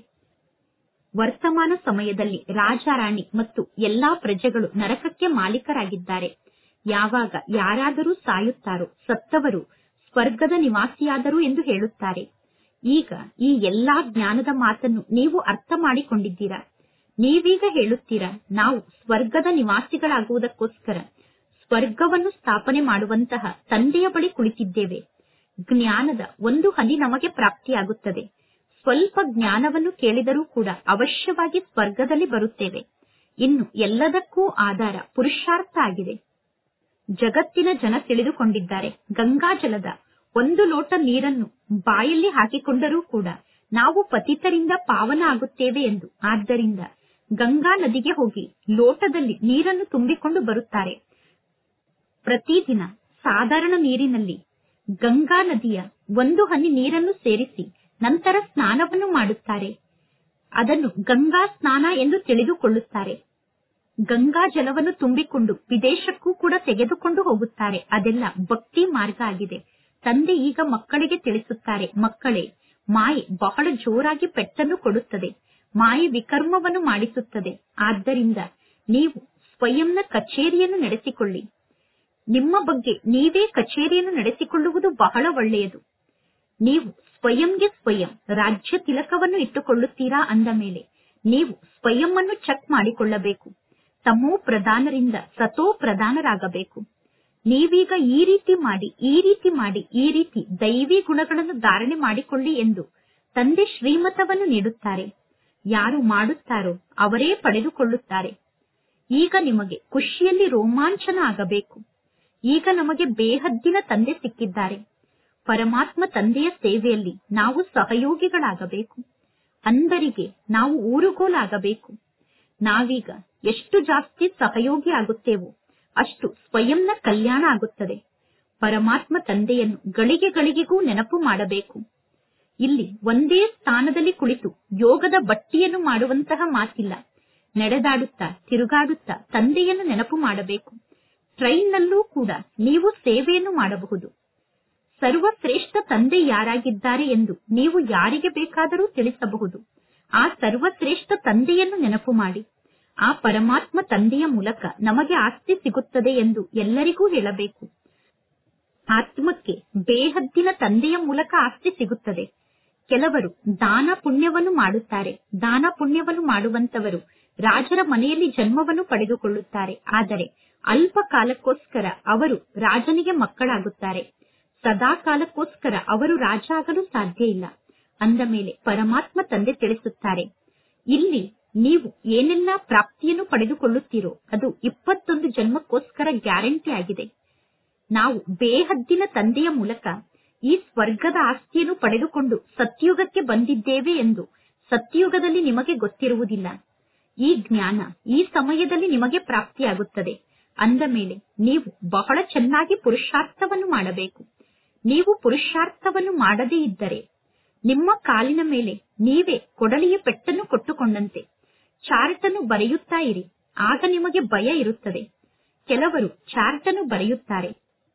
ವರ್ತಮಾನ ಸಮಯದಲ್ಲಿ ರಾಜಾರಾಣಿ ಮತ್ತು ಎಲ್ಲಾ ಪ್ರಜೆಗಳು ನರಕಕ್ಕೆ ಮಾಲೀಕರಾಗಿದ್ದಾರೆ ಯಾವಾಗ ಯಾರಾದರೂ ಸಾಯುತ್ತಾರೋ ಸತ್ತವರು ಸ್ವರ್ಗದ ನಿವಾಸಿಯಾದರು ಎಂದು ಹೇಳುತ್ತಾರೆ ಈಗ ಈ ಎಲ್ಲಾ ಜ್ಞಾನದ ಮಾತನ್ನು ನೀವು ಅರ್ಥ ಮಾಡಿಕೊಂಡಿದ್ದೀರಾ ನೀವೀಗ ಹೇಳುತ್ತೀರಾ ನಾವು ಸ್ವರ್ಗದ ನಿವಾಸಿಗಳಾಗುವುದಕ್ಕೋಸ್ಕರ ಸ್ವರ್ಗವನ್ನು ಸ್ಥಾಪನೆ ಮಾಡುವಂತಹ ತಂದೆಯ ಬಳಿ ಕುಳಿತಿದ್ದೇವೆ ಜ್ಞಾನದ ಒಂದು ಹನಿ ನಮಗೆ ಪ್ರಾಪ್ತಿಯಾಗುತ್ತದೆ ಸ್ವಲ್ಪ ಜ್ಞಾನವನ್ನು ಕೇಳಿದರೂ ಕೂಡ ಅವಶ್ಯವಾಗಿ ಸ್ವರ್ಗದಲ್ಲಿ ಬರುತ್ತೇವೆ ಇನ್ನು ಎಲ್ಲದಕ್ಕೂ ಆಧಾರ ಪುರುಷಾರ್ಥ ಆಗಿದೆ ಜಗತ್ತಿನ ಜನ ತಿಳಿದುಕೊಂಡಿದ್ದಾರೆ ಗಂಗಾಜಲದ ಒಂದು ಲೋಟ ನೀರನ್ನು ಬಾಯಲ್ಲಿ ಹಾಕಿಕೊಂಡರೂ ಕೂಡ ನಾವು ಪತಿತರಿಂದ ಪಾವನ ಆಗುತ್ತೇವೆ ಎಂದು ಆದ್ದರಿಂದ ಗಂಗಾ ನದಿಗೆ ಹೋಗಿ ಲೋಟದಲ್ಲಿ ನೀರನ್ನು ತುಂಬಿಕೊಂಡು ಬರುತ್ತಾರೆ ಪ್ರತಿದಿನ ಸಾಧಾರಣ ನೀರಿನಲ್ಲಿ ಗಂಗಾ ನದಿಯ ಒಂದು ಹನಿ ನೀರನ್ನು ಸೇರಿಸಿ ನಂತರ ಸ್ನಾನವನ್ನು ಮಾಡುತ್ತಾರೆ ಅದನ್ನು ಗಂಗಾ ಸ್ನಾನ ಎಂದು ತಿಳಿದುಕೊಳ್ಳುತ್ತಾರೆ ಗಂಗಾ ಜಲವನ್ನು ತುಂಬಿಕೊಂಡು ವಿದೇಶಕ್ಕೂ ಕೂಡ ತೆಗೆದುಕೊಂಡು ಹೋಗುತ್ತಾರೆ ಅದೆಲ್ಲ ಭಕ್ತಿ ಮಾರ್ಗ ಆಗಿದೆ ತಂದೆ ಈಗ ಮಕ್ಕಳಿಗೆ ತಿಳಿಸುತ್ತಾರೆ ಮಕ್ಕಳೇ ಮಾಯೆ ಬಹಳ ಜೋರಾಗಿ ಪೆಟ್ಟನ್ನು ಕೊಡುತ್ತದೆ ಮಾಯೆ ವಿಕರ್ಮವನ್ನು ಮಾಡಿಸುತ್ತದೆ ಆದ್ದರಿಂದ ನೀವು ಸ್ವಯಂನ ಕಚೇರಿಯನ್ನು ನಡೆಸಿಕೊಳ್ಳಿ ನಿಮ್ಮ ಬಗ್ಗೆ ನೀವೇ ಕಚೇರಿಯನ್ನು ನಡೆಸಿಕೊಳ್ಳುವುದು ಬಹಳ ಒಳ್ಳೆಯದು ನೀವು ಸ್ವಯಂಗೆ ಸ್ವಯಂ ರಾಜ್ಯ ತಿಲಕವನ್ನು ಇಟ್ಟುಕೊಳ್ಳುತ್ತೀರಾ ಅಂದ ಮೇಲೆ ನೀವು ಸ್ವಯಂ ಅನ್ನು ಚೆಕ್ ಮಾಡಿಕೊಳ್ಳಬೇಕು ತಮೋ ಪ್ರಧಾನರಿಂದ ಸತೋ ಪ್ರಧಾನರಾಗಬೇಕು ನೀವೀಗ ಈ ರೀತಿ ಮಾಡಿ ಈ ರೀತಿ ಮಾಡಿ ಈ ರೀತಿ ದೈವಿ ಗುಣಗಳನ್ನು ಧಾರಣೆ ಮಾಡಿಕೊಳ್ಳಿ ಎಂದು ತಂದೆ ಶ್ರೀಮತವನ್ನು ನೀಡುತ್ತಾರೆ ಯಾರು ಮಾಡುತ್ತಾರೋ ಅವರೇ ಪಡೆದುಕೊಳ್ಳುತ್ತಾರೆ ಈಗ ನಿಮಗೆ ಖುಷಿಯಲ್ಲಿ ರೋಮಾಂಚನ ಆಗಬೇಕು ಈಗ ನಮಗೆ ಬೇಹದ್ದಿನ ತಂದೆ ಸಿಕ್ಕಿದ್ದಾರೆ ಪರಮಾತ್ಮ ತಂದೆಯ ಸೇವೆಯಲ್ಲಿ ನಾವು ಸಹಯೋಗಿಗಳಾಗಬೇಕು ಅಂದರಿಗೆ ನಾವು ಊರುಗೋಲಾಗಬೇಕು ನಾವೀಗ ಎಷ್ಟು ಜಾಸ್ತಿ ಸಹಯೋಗಿ ಆಗುತ್ತೇವೋ ಅಷ್ಟು ಸ್ವಯಂನ ಕಲ್ಯಾಣ ಆಗುತ್ತದೆ ಪರಮಾತ್ಮ ತಂದೆಯನ್ನು ಗಳಿಗೆ ಗಳಿಗೆಗೂ ನೆನಪು ಮಾಡಬೇಕು ಇಲ್ಲಿ ಒಂದೇ ಸ್ಥಾನದಲ್ಲಿ ಕುಳಿತು ಯೋಗದ ಬಟ್ಟಿಯನ್ನು ಮಾಡುವಂತಹ ಮಾತಿಲ್ಲ ನಡೆದಾಡುತ್ತಾ ತಿರುಗಾಡುತ್ತಾ ತಂದೆಯನ್ನು ನೆನಪು ಮಾಡಬೇಕು ಟ್ರೈನ್ನಲ್ಲೂ ಕೂಡ ನೀವು ಸೇವೆಯನ್ನು ಮಾಡಬಹುದು ಸರ್ವಶ್ರೇಷ್ಠ ತಂದೆ ಯಾರಾಗಿದ್ದಾರೆ ಎಂದು ನೀವು ಯಾರಿಗೆ ಬೇಕಾದರೂ ತಿಳಿಸಬಹುದು ಆ ಸರ್ವಶ್ರೇಷ್ಠ ತಂದೆಯನ್ನು ನೆನಪು ಮಾಡಿ ಆ ಪರಮಾತ್ಮ ತಂದೆಯ ಮೂಲಕ ನಮಗೆ ಆಸ್ತಿ ಸಿಗುತ್ತದೆ ಎಂದು ಎಲ್ಲರಿಗೂ ಹೇಳಬೇಕು ಆತ್ಮಕ್ಕೆ ಬೇಹದ್ದಿನ ತಂದೆಯ ಮೂಲಕ ಆಸ್ತಿ ಸಿಗುತ್ತದೆ ಕೆಲವರು ದಾನ ಪುಣ್ಯವನ್ನು ಮಾಡುತ್ತಾರೆ ದಾನ ಪುಣ್ಯವನ್ನು ಮಾಡುವಂತವರು ರಾಜರ ಮನೆಯಲ್ಲಿ ಜನ್ಮವನ್ನು ಪಡೆದುಕೊಳ್ಳುತ್ತಾರೆ ಆದರೆ ಅಲ್ಪ ಕಾಲಕ್ಕೋಸ್ಕರ ಅವರು ರಾಜನಿಗೆ ಮಕ್ಕಳಾಗುತ್ತಾರೆ ಸದಾ ಕಾಲಕ್ಕೋಸ್ಕರ ಅವರು ರಾಜ ಆಗಲು ಸಾಧ್ಯ ಇಲ್ಲ ಅಂದ ಮೇಲೆ ಪರಮಾತ್ಮ ತಂದೆ ತಿಳಿಸುತ್ತಾರೆ ಇಲ್ಲಿ ನೀವು ಏನೆಲ್ಲ ಪ್ರಾಪ್ತಿಯನ್ನು ಪಡೆದುಕೊಳ್ಳುತ್ತೀರೋ ಅದು ಇಪ್ಪತ್ತೊಂದು ಜನ್ಮಕ್ಕೋಸ್ಕರ ಗ್ಯಾರಂಟಿ ಆಗಿದೆ ನಾವು ಬೇಹದ್ದಿನ ತಂದೆಯ ಮೂಲಕ ಈ ಸ್ವರ್ಗದ ಆಸ್ತಿಯನ್ನು ಪಡೆದುಕೊಂಡು ಸತ್ಯುಗಕ್ಕೆ ಬಂದಿದ್ದೇವೆ ಎಂದು ಸತ್ಯುಗದಲ್ಲಿ ನಿಮಗೆ ಗೊತ್ತಿರುವುದಿಲ್ಲ ಈ ಜ್ಞಾನ ಈ ಸಮಯದಲ್ಲಿ ನಿಮಗೆ ಪ್ರಾಪ್ತಿಯಾಗುತ್ತದೆ ಅಂದ ಮೇಲೆ ನೀವು ಬಹಳ ಚೆನ್ನಾಗಿ ಪುರುಷಾರ್ಥವನ್ನು ಮಾಡಬೇಕು ನೀವು ಪುರುಷಾರ್ಥವನ್ನು ಮಾಡದೇ ಇದ್ದರೆ ನಿಮ್ಮ ಕಾಲಿನ ಮೇಲೆ ನೀವೇ ಕೊಡಲಿಯ ಪೆಟ್ಟನ್ನು ಕೊಟ್ಟುಕೊಂಡಂತೆ ಚಾರ್ಟ್ ಅನ್ನು ಬರೆಯುತ್ತಾ ಇರಿ ಆಗ ನಿಮಗೆ ಭಯ ಇರುತ್ತದೆ ಕೆಲವರು ಚಾರ್ಟ್ ಅನ್ನು ಬರೆಯುತ್ತಾರೆ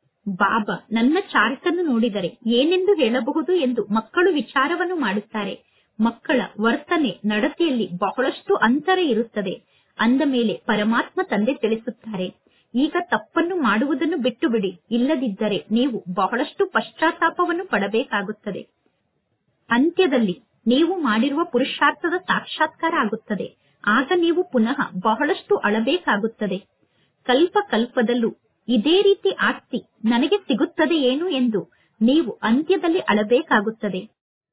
ಬಾಬಾ ನನ್ನ ಚಾರ್ಟ್ ಅನ್ನು ನೋಡಿದರೆ ಏನೆಂದು ಹೇಳಬಹುದು ಎಂದು ಮಕ್ಕಳು ವಿಚಾರವನ್ನು ಮಾಡುತ್ತಾರೆ ಮಕ್ಕಳ ವರ್ತನೆ ನಡತೆಯಲ್ಲಿ ಬಹಳಷ್ಟು ಅಂತರ ಇರುತ್ತದೆ ಅಂದ ಮೇಲೆ ಪರಮಾತ್ಮ ತಂದೆ ತಿಳಿಸುತ್ತಾರೆ ಈಗ ತಪ್ಪನ್ನು ಮಾಡುವುದನ್ನು ಬಿಟ್ಟು ಬಿಡಿ ಇಲ್ಲದಿದ್ದರೆ ನೀವು ಬಹಳಷ್ಟು ಪಶ್ಚಾತ್ತಾಪವನ್ನು ಪಡಬೇಕಾಗುತ್ತದೆ ಅಂತ್ಯದಲ್ಲಿ ನೀವು ಮಾಡಿರುವ ಪುರುಷಾರ್ಥದ ಸಾಕ್ಷಾತ್ಕಾರ ಆಗುತ್ತದೆ ಆಗ ನೀವು ಪುನಃ ಬಹಳಷ್ಟು ಅಳಬೇಕಾಗುತ್ತದೆ ಕಲ್ಪ ಕಲ್ಪದಲ್ಲೂ ಇದೇ ರೀತಿ ಆಸ್ತಿ ನನಗೆ ಸಿಗುತ್ತದೆ ಏನು ಎಂದು ನೀವು ಅಂತ್ಯದಲ್ಲಿ ಅಳಬೇಕಾಗುತ್ತದೆ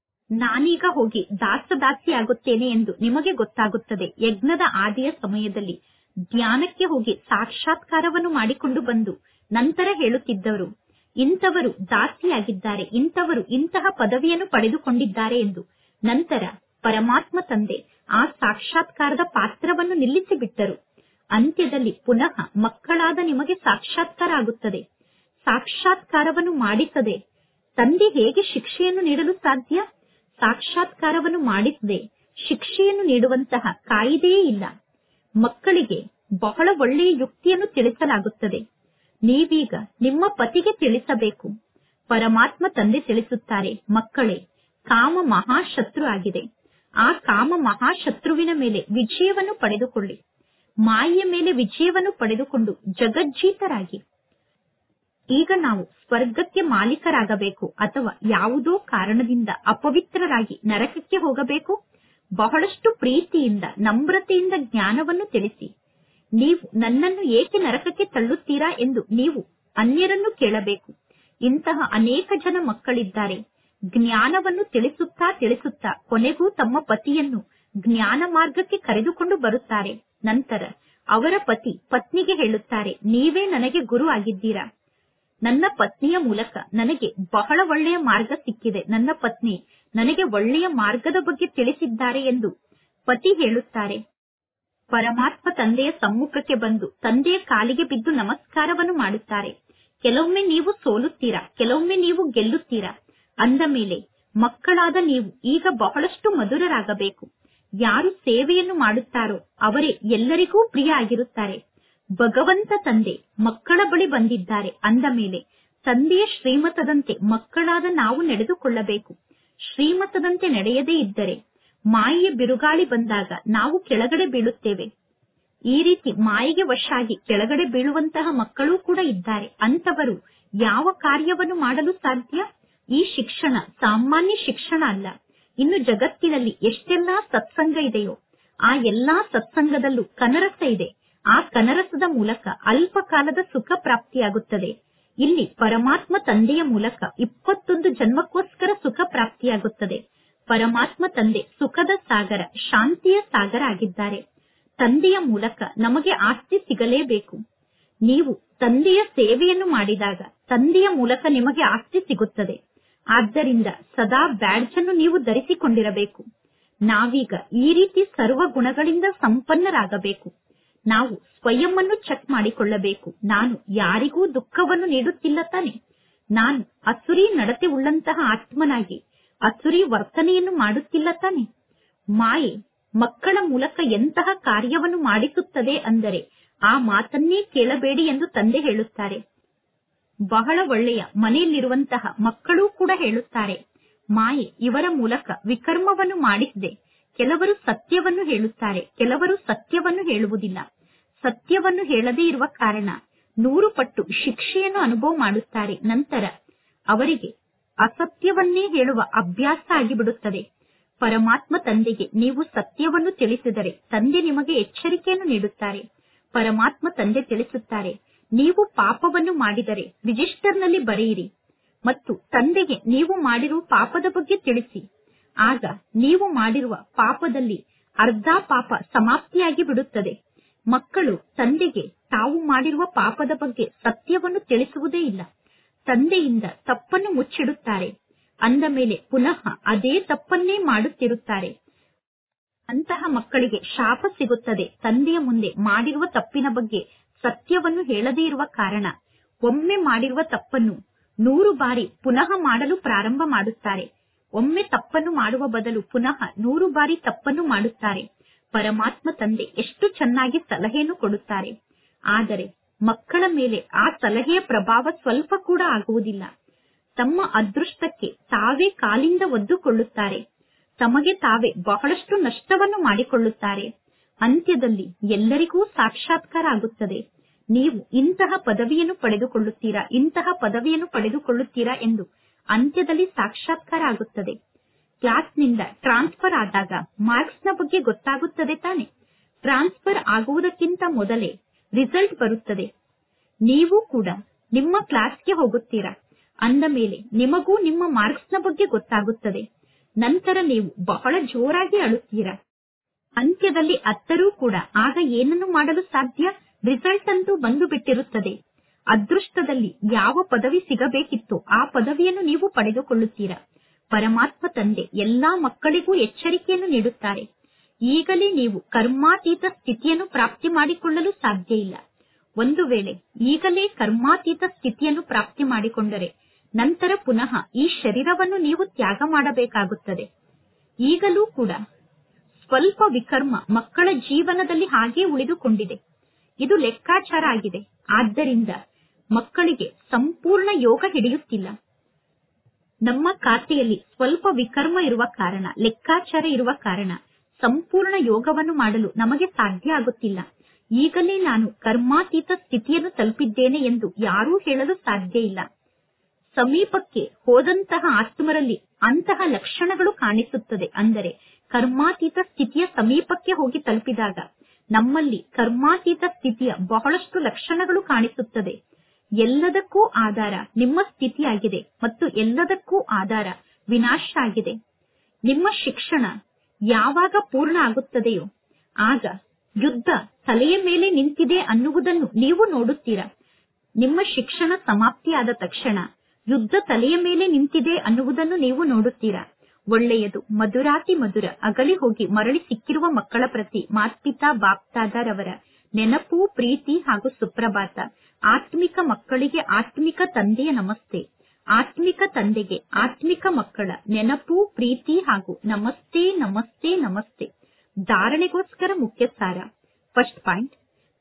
ನಾನೀಗ ಹೋಗಿ ದಾಸದಾಸಿ ಆಗುತ್ತೇನೆ ಎಂದು ನಿಮಗೆ ಗೊತ್ತಾಗುತ್ತದೆ ಯಜ್ಞದ ಆದಿಯ ಸಮಯದಲ್ಲಿ ಧ್ಯಾನಕ್ಕೆ ಹೋಗಿ ಸಾಕ್ಷಾತ್ಕಾರವನ್ನು ಮಾಡಿಕೊಂಡು ಬಂದು ನಂತರ ಹೇಳುತ್ತಿದ್ದವರು ಇಂಥವರು ದಾಸಿಯಾಗಿದ್ದಾರೆ ಇಂಥವರು ಇಂತಹ ಪದವಿಯನ್ನು ಪಡೆದುಕೊಂಡಿದ್ದಾರೆ ಎಂದು ನಂತರ ಪರಮಾತ್ಮ ತಂದೆ ಆ ಸಾಕ್ಷಾತ್ಕಾರದ ಪಾತ್ರವನ್ನು ನಿಲ್ಲಿಸಿ ಬಿಟ್ಟರು ಅಂತ್ಯದಲ್ಲಿ ಪುನಃ ಮಕ್ಕಳಾದ ನಿಮಗೆ ಸಾಕ್ಷಾತ್ಕಾರ ಆಗುತ್ತದೆ ಸಾಕ್ಷಾತ್ಕಾರವನ್ನು ಮಾಡಿಸದೆ ತಂದೆ ಹೇಗೆ ಶಿಕ್ಷೆಯನ್ನು ನೀಡಲು ಸಾಧ್ಯ ಸಾಕ್ಷಾತ್ಕಾರವನ್ನು ಮಾಡಿಸದೆ ಶಿಕ್ಷೆಯನ್ನು ನೀಡುವಂತಹ ಕಾಯಿದೆಯೇ ಇಲ್ಲ ಮಕ್ಕಳಿಗೆ ಬಹಳ ಒಳ್ಳೆಯ ಯುಕ್ತಿಯನ್ನು ತಿಳಿಸಲಾಗುತ್ತದೆ ನೀವೀಗ ನಿಮ್ಮ ಪತಿಗೆ ತಿಳಿಸಬೇಕು ಪರಮಾತ್ಮ ತಂದೆ ತಿಳಿಸುತ್ತಾರೆ ಮಕ್ಕಳೇ ಕಾಮ ಮಹಾಶತ್ರು ಆಗಿದೆ ಆ ಕಾಮ ಮಹಾಶತ್ರುವಿನ ಮೇಲೆ ವಿಜಯವನ್ನು ಪಡೆದುಕೊಳ್ಳಿ ಮಾಯೆಯ ಮೇಲೆ ವಿಜಯವನ್ನು ಪಡೆದುಕೊಂಡು ಜಗಜ್ಜೀತರಾಗಿ ಈಗ ನಾವು ಸ್ವರ್ಗಕ್ಕೆ ಮಾಲೀಕರಾಗಬೇಕು ಅಥವಾ ಯಾವುದೋ ಕಾರಣದಿಂದ ಅಪವಿತ್ರರಾಗಿ ನರಕಕ್ಕೆ ಹೋಗಬೇಕು ಬಹಳಷ್ಟು ಪ್ರೀತಿಯಿಂದ ನಮ್ರತೆಯಿಂದ ಜ್ಞಾನವನ್ನು ತಿಳಿಸಿ ನೀವು ನನ್ನನ್ನು ಏಕೆ ನರಕಕ್ಕೆ ತಳ್ಳುತ್ತೀರಾ ಎಂದು ನೀವು ಅನ್ಯರನ್ನು ಕೇಳಬೇಕು ಇಂತಹ ಅನೇಕ ಜನ ಮಕ್ಕಳಿದ್ದಾರೆ ಜ್ಞಾನವನ್ನು ತಿಳಿಸುತ್ತಾ ತಿಳಿಸುತ್ತಾ ಕೊನೆಗೂ ತಮ್ಮ ಪತಿಯನ್ನು ಜ್ಞಾನ ಮಾರ್ಗಕ್ಕೆ ಕರೆದುಕೊಂಡು ಬರುತ್ತಾರೆ ನಂತರ ಅವರ ಪತಿ ಪತ್ನಿಗೆ ಹೇಳುತ್ತಾರೆ ನೀವೇ ನನಗೆ ಗುರು ಆಗಿದ್ದೀರಾ ನನ್ನ ಪತ್ನಿಯ ಮೂಲಕ ನನಗೆ ಬಹಳ ಒಳ್ಳೆಯ ಮಾರ್ಗ ಸಿಕ್ಕಿದೆ ನನ್ನ ಪತ್ನಿ ನನಗೆ ಒಳ್ಳೆಯ ಮಾರ್ಗದ ಬಗ್ಗೆ ತಿಳಿಸಿದ್ದಾರೆ ಎಂದು ಪತಿ ಹೇಳುತ್ತಾರೆ ಪರಮಾತ್ಮ ತಂದೆಯ ಸಮ್ಮುಖಕ್ಕೆ ಬಂದು ತಂದೆಯ ಕಾಲಿಗೆ ಬಿದ್ದು ನಮಸ್ಕಾರವನ್ನು ಮಾಡುತ್ತಾರೆ ಕೆಲವೊಮ್ಮೆ ನೀವು ಸೋಲುತ್ತೀರಾ ಕೆಲವೊಮ್ಮೆ ನೀವು ಗೆಲ್ಲುತ್ತೀರಾ ಅಂದ ಮೇಲೆ ಮಕ್ಕಳಾದ ನೀವು ಈಗ ಬಹಳಷ್ಟು ಮಧುರರಾಗಬೇಕು ಯಾರು ಸೇವೆಯನ್ನು ಮಾಡುತ್ತಾರೋ ಅವರೇ ಎಲ್ಲರಿಗೂ ಪ್ರಿಯ ಆಗಿರುತ್ತಾರೆ ಭಗವಂತ ತಂದೆ ಮಕ್ಕಳ ಬಳಿ ಬಂದಿದ್ದಾರೆ ಅಂದ ಮೇಲೆ ತಂದೆಯ ಶ್ರೀಮತದಂತೆ ಮಕ್ಕಳಾದ ನಾವು ನಡೆದುಕೊಳ್ಳಬೇಕು ಶ್ರೀಮತದಂತೆ ನಡೆಯದೇ ಇದ್ದರೆ ಮಾಯೆಯ ಬಿರುಗಾಳಿ ಬಂದಾಗ ನಾವು ಕೆಳಗಡೆ ಬೀಳುತ್ತೇವೆ ಈ ರೀತಿ ಮಾಯೆಗೆ ವಶಾಗಿ ಕೆಳಗಡೆ ಬೀಳುವಂತಹ ಮಕ್ಕಳೂ ಕೂಡ ಇದ್ದಾರೆ ಅಂತವರು ಯಾವ ಕಾರ್ಯವನ್ನು ಮಾಡಲು ಸಾಧ್ಯ ಈ ಶಿಕ್ಷಣ ಸಾಮಾನ್ಯ ಶಿಕ್ಷಣ ಅಲ್ಲ ಇನ್ನು ಜಗತ್ತಿನಲ್ಲಿ ಎಷ್ಟೆಲ್ಲಾ ಸತ್ಸಂಗ ಇದೆಯೋ ಆ ಎಲ್ಲಾ ಸತ್ಸಂಗದಲ್ಲೂ ಕನರಸ ಇದೆ ಆ ಕನರಸದ ಮೂಲಕ ಅಲ್ಪ ಕಾಲದ ಸುಖ ಪ್ರಾಪ್ತಿಯಾಗುತ್ತದೆ ಇಲ್ಲಿ ಪರಮಾತ್ಮ ತಂದೆಯ ಮೂಲಕ ಇಪ್ಪತ್ತೊಂದು ಜನ್ಮಕ್ಕೋಸ್ಕರ ಸುಖ ಪ್ರಾಪ್ತಿಯಾಗುತ್ತದೆ ಪರಮಾತ್ಮ ತಂದೆ ಸುಖದ ಸಾಗರ ಶಾಂತಿಯ ಸಾಗರ ಆಗಿದ್ದಾರೆ ತಂದೆಯ ಮೂಲಕ ನಮಗೆ ಆಸ್ತಿ ಸಿಗಲೇಬೇಕು ನೀವು ತಂದೆಯ ಸೇವೆಯನ್ನು ಮಾಡಿದಾಗ ತಂದೆಯ ಮೂಲಕ ನಿಮಗೆ ಆಸ್ತಿ ಸಿಗುತ್ತದೆ ಆದ್ದರಿಂದ ಸದಾ ಬ್ಯಾಡ್ಜ್ ಅನ್ನು ನೀವು ಧರಿಸಿಕೊಂಡಿರಬೇಕು ನಾವೀಗ ಈ ರೀತಿ ಸರ್ವ ಗುಣಗಳಿಂದ ಸಂಪನ್ನರಾಗಬೇಕು ನಾವು ಸ್ವಯಂ ಅನ್ನು ಚೆಕ್ ಮಾಡಿಕೊಳ್ಳಬೇಕು ನಾನು ಯಾರಿಗೂ ದುಃಖವನ್ನು ನೀಡುತ್ತಿಲ್ಲ ತಾನೆ ನಾನು ಅಸುರಿ ನಡತೆ ಉಳ್ಳಂತಹ ಆತ್ಮನಾಗಿ ಅಸುರಿ ವರ್ತನೆಯನ್ನು ಮಾಡುತ್ತಿಲ್ಲ ತಾನೆ ಮಾಯೆ ಮಕ್ಕಳ ಮೂಲಕ ಎಂತಹ ಕಾರ್ಯವನ್ನು ಮಾಡಿಸುತ್ತದೆ ಅಂದರೆ ಆ ಮಾತನ್ನೇ ಕೇಳಬೇಡಿ ಎಂದು ತಂದೆ ಹೇಳುತ್ತಾರೆ ಬಹಳ ಒಳ್ಳೆಯ ಮನೆಯಲ್ಲಿರುವಂತಹ ಮಕ್ಕಳೂ ಕೂಡ ಹೇಳುತ್ತಾರೆ ಮಾಯೆ ಇವರ ಮೂಲಕ ವಿಕರ್ಮವನ್ನು ಮಾಡಿಸಿದೆ ಕೆಲವರು ಸತ್ಯವನ್ನು ಹೇಳುತ್ತಾರೆ ಕೆಲವರು ಸತ್ಯವನ್ನು ಹೇಳುವುದಿಲ್ಲ ಸತ್ಯವನ್ನು ಹೇಳದೇ ಇರುವ ಕಾರಣ ನೂರು ಪಟ್ಟು ಶಿಕ್ಷೆಯನ್ನು ಅನುಭವ ಮಾಡುತ್ತಾರೆ ನಂತರ ಅವರಿಗೆ ಅಸತ್ಯವನ್ನೇ ಹೇಳುವ ಅಭ್ಯಾಸ ಆಗಿಬಿಡುತ್ತದೆ ಪರಮಾತ್ಮ ತಂದೆಗೆ ನೀವು ಸತ್ಯವನ್ನು ತಿಳಿಸಿದರೆ ತಂದೆ ನಿಮಗೆ ಎಚ್ಚರಿಕೆಯನ್ನು ನೀಡುತ್ತಾರೆ ಪರಮಾತ್ಮ ತಂದೆ ತಿಳಿಸುತ್ತಾರೆ ನೀವು ಪಾಪವನ್ನು ಮಾಡಿದರೆ ರಿಜಿಸ್ಟರ್ನಲ್ಲಿ ಬರೆಯಿರಿ ಮತ್ತು ತಂದೆಗೆ ನೀವು ಮಾಡಿರುವ ಪಾಪದ ಬಗ್ಗೆ ತಿಳಿಸಿ ಆಗ ನೀವು ಮಾಡಿರುವ ಪಾಪದಲ್ಲಿ ಅರ್ಧ ಪಾಪ ಸಮಾಪ್ತಿಯಾಗಿ ಬಿಡುತ್ತದೆ ಮಕ್ಕಳು ತಂದೆಗೆ ತಾವು ಮಾಡಿರುವ ಪಾಪದ ಬಗ್ಗೆ ಸತ್ಯವನ್ನು ತಿಳಿಸುವುದೇ ಇಲ್ಲ ತಂದೆಯಿಂದ ತಪ್ಪನ್ನು ಮುಚ್ಚಿಡುತ್ತಾರೆ ಅಂದ ಮೇಲೆ ಪುನಃ ಅದೇ ತಪ್ಪನ್ನೇ ಮಾಡುತ್ತಿರುತ್ತಾರೆ ಅಂತಹ ಮಕ್ಕಳಿಗೆ ಶಾಪ ಸಿಗುತ್ತದೆ ತಂದೆಯ ಮುಂದೆ ಮಾಡಿರುವ ತಪ್ಪಿನ ಬಗ್ಗೆ ಸತ್ಯವನ್ನು ಹೇಳದೇ ಇರುವ ಕಾರಣ ಒಮ್ಮೆ ಮಾಡಿರುವ ತಪ್ಪನ್ನು ನೂರು ಬಾರಿ ಪುನಃ ಮಾಡಲು ಪ್ರಾರಂಭ ಮಾಡುತ್ತಾರೆ ಒಮ್ಮೆ ತಪ್ಪನ್ನು ಮಾಡುವ ಬದಲು ಪುನಃ ನೂರು ಬಾರಿ ತಪ್ಪನ್ನು ಮಾಡುತ್ತಾರೆ ಪರಮಾತ್ಮ ತಂದೆ ಎಷ್ಟು ಚೆನ್ನಾಗಿ ಸಲಹೆಯನ್ನು ಕೊಡುತ್ತಾರೆ ಆದರೆ ಮಕ್ಕಳ ಮೇಲೆ ಆ ಸಲಹೆಯ ಪ್ರಭಾವ ಸ್ವಲ್ಪ ಕೂಡ ಆಗುವುದಿಲ್ಲ ತಮ್ಮ ಅದೃಷ್ಟಕ್ಕೆ ತಾವೇ ಕಾಲಿಂದ ಒದ್ದುಕೊಳ್ಳುತ್ತಾರೆ ತಮಗೆ ತಾವೇ ಬಹಳಷ್ಟು ನಷ್ಟವನ್ನು ಮಾಡಿಕೊಳ್ಳುತ್ತಾರೆ ಅಂತ್ಯದಲ್ಲಿ ಎಲ್ಲರಿಗೂ ಸಾಕ್ಷಾತ್ಕಾರ ಆಗುತ್ತದೆ ನೀವು ಇಂತಹ ಪದವಿಯನ್ನು ಪಡೆದುಕೊಳ್ಳುತ್ತೀರಾ ಇಂತಹ ಪದವಿಯನ್ನು ಪಡೆದುಕೊಳ್ಳುತ್ತೀರಾ ಎಂದು ಅಂತ್ಯದಲ್ಲಿ ಸಾಕ್ಷಾತ್ಕಾರ ಆಗುತ್ತದೆ ಕ್ಲಾಸ್ನಿಂದ ಟ್ರಾನ್ಸ್ಫರ್ ಆದಾಗ ಮಾರ್ಕ್ಸ್ ನ ಬಗ್ಗೆ ಗೊತ್ತಾಗುತ್ತದೆ ತಾನೆ ಟ್ರಾನ್ಸ್ಫರ್ ಆಗುವುದಕ್ಕಿಂತ ಮೊದಲೇ ರಿಸಲ್ಟ್ ಬರುತ್ತದೆ ನೀವು ಕೂಡ ನಿಮ್ಮ ಕ್ಲಾಸ್ಗೆ ಹೋಗುತ್ತೀರಾ ಅಂದ ಮೇಲೆ ನಿಮಗೂ ನಿಮ್ಮ ಮಾರ್ಕ್ಸ್ ನ ಬಗ್ಗೆ ಗೊತ್ತಾಗುತ್ತದೆ ನಂತರ ನೀವು ಬಹಳ ಜೋರಾಗಿ ಅಳುತ್ತೀರಾ ಅಂತ್ಯದಲ್ಲಿ ಅತ್ತರೂ ಕೂಡ ಆಗ ಏನನ್ನು ಮಾಡಲು ಸಾಧ್ಯ ರಿಸಲ್ಟ್ ಅಂತೂ ಬಂದು ಬಿಟ್ಟಿರುತ್ತದೆ ಅದೃಷ್ಟದಲ್ಲಿ ಯಾವ ಪದವಿ ಸಿಗಬೇಕಿತ್ತೋ ಆ ಪದವಿಯನ್ನು ನೀವು ಪಡೆದುಕೊಳ್ಳುತ್ತೀರಾ ಪರಮಾತ್ಮ ತಂದೆ ಎಲ್ಲಾ ಮಕ್ಕಳಿಗೂ ಎಚ್ಚರಿಕೆಯನ್ನು ನೀಡುತ್ತಾರೆ ಈಗಲೇ ನೀವು ಕರ್ಮಾತೀತ ಸ್ಥಿತಿಯನ್ನು ಪ್ರಾಪ್ತಿ ಮಾಡಿಕೊಳ್ಳಲು ಸಾಧ್ಯ ಇಲ್ಲ ಒಂದು ವೇಳೆ ಈಗಲೇ ಕರ್ಮಾತೀತ ಸ್ಥಿತಿಯನ್ನು ಪ್ರಾಪ್ತಿ ಮಾಡಿಕೊಂಡರೆ ನಂತರ ಪುನಃ ಈ ಶರೀರವನ್ನು ನೀವು ತ್ಯಾಗ ಮಾಡಬೇಕಾಗುತ್ತದೆ ಈಗಲೂ ಕೂಡ ಸ್ವಲ್ಪ ವಿಕರ್ಮ ಮಕ್ಕಳ ಜೀವನದಲ್ಲಿ ಹಾಗೇ ಉಳಿದುಕೊಂಡಿದೆ ಇದು ಲೆಕ್ಕಾಚಾರ ಆಗಿದೆ ಆದ್ದರಿಂದ ಮಕ್ಕಳಿಗೆ ಸಂಪೂರ್ಣ ಯೋಗ ಹಿಡಿಯುತ್ತಿಲ್ಲ ನಮ್ಮ ಖಾತೆಯಲ್ಲಿ ಸ್ವಲ್ಪ ವಿಕರ್ಮ ಇರುವ ಕಾರಣ ಲೆಕ್ಕಾಚಾರ ಇರುವ ಕಾರಣ ಸಂಪೂರ್ಣ ಯೋಗವನ್ನು ಮಾಡಲು ನಮಗೆ ಸಾಧ್ಯ ಆಗುತ್ತಿಲ್ಲ ಈಗಲೇ ನಾನು ಕರ್ಮಾತೀತ ಸ್ಥಿತಿಯನ್ನು ತಲುಪಿದ್ದೇನೆ ಎಂದು ಯಾರೂ ಹೇಳಲು ಸಾಧ್ಯ ಇಲ್ಲ ಸಮೀಪಕ್ಕೆ ಹೋದಂತಹ ಆತ್ಮರಲ್ಲಿ ಅಂತಹ ಲಕ್ಷಣಗಳು ಕಾಣಿಸುತ್ತದೆ ಅಂದರೆ ಕರ್ಮಾತೀತ ಸ್ಥಿತಿಯ ಸಮೀಪಕ್ಕೆ ಹೋಗಿ ತಲುಪಿದಾಗ ನಮ್ಮಲ್ಲಿ ಕರ್ಮಾತೀತ ಸ್ಥಿತಿಯ ಬಹಳಷ್ಟು ಲಕ್ಷಣಗಳು ಕಾಣಿಸುತ್ತದೆ ಎಲ್ಲದಕ್ಕೂ ಆಧಾರ ನಿಮ್ಮ ಸ್ಥಿತಿಯಾಗಿದೆ ಮತ್ತು ಎಲ್ಲದಕ್ಕೂ ಆಧಾರ ವಿನಾಶ ಆಗಿದೆ ನಿಮ್ಮ ಶಿಕ್ಷಣ ಯಾವಾಗ ಪೂರ್ಣ ಆಗುತ್ತದೆಯೋ ಆಗ ಯುದ್ಧ ತಲೆಯ ಮೇಲೆ ನಿಂತಿದೆ ಅನ್ನುವುದನ್ನು ನೀವು ನೋಡುತ್ತೀರಾ ನಿಮ್ಮ ಶಿಕ್ಷಣ ಸಮಾಪ್ತಿಯಾದ ತಕ್ಷಣ ಯುದ್ಧ ತಲೆಯ ಮೇಲೆ ನಿಂತಿದೆ ಅನ್ನುವುದನ್ನು ನೀವು ನೋಡುತ್ತೀರಾ ಒಳ್ಳೆಯದು ಮಧುರಾತಿ ಮಧುರ ಅಗಲಿ ಹೋಗಿ ಮರಳಿ ಸಿಕ್ಕಿರುವ ಮಕ್ಕಳ ಪ್ರತಿ ಮಾತ್ಪಿತಾ ಬಾಪ್ತಾದರವರ ನೆನಪು ಪ್ರೀತಿ ಹಾಗೂ ಸುಪ್ರಭಾತ ಆತ್ಮಿಕ ಮಕ್ಕಳಿಗೆ ಆತ್ಮಿಕ ತಂದೆಯ ನಮಸ್ತೆ ಆತ್ಮಿಕ ತಂದೆಗೆ ಆತ್ಮಿಕ ಮಕ್ಕಳ ನೆನಪು ಪ್ರೀತಿ ಹಾಗೂ ನಮಸ್ತೆ ನಮಸ್ತೆ ನಮಸ್ತೆ ಧಾರಣೆಗೋಸ್ಕರ ಮುಖ್ಯ ಸಾರ ಫಸ್ಟ್ ಪಾಯಿಂಟ್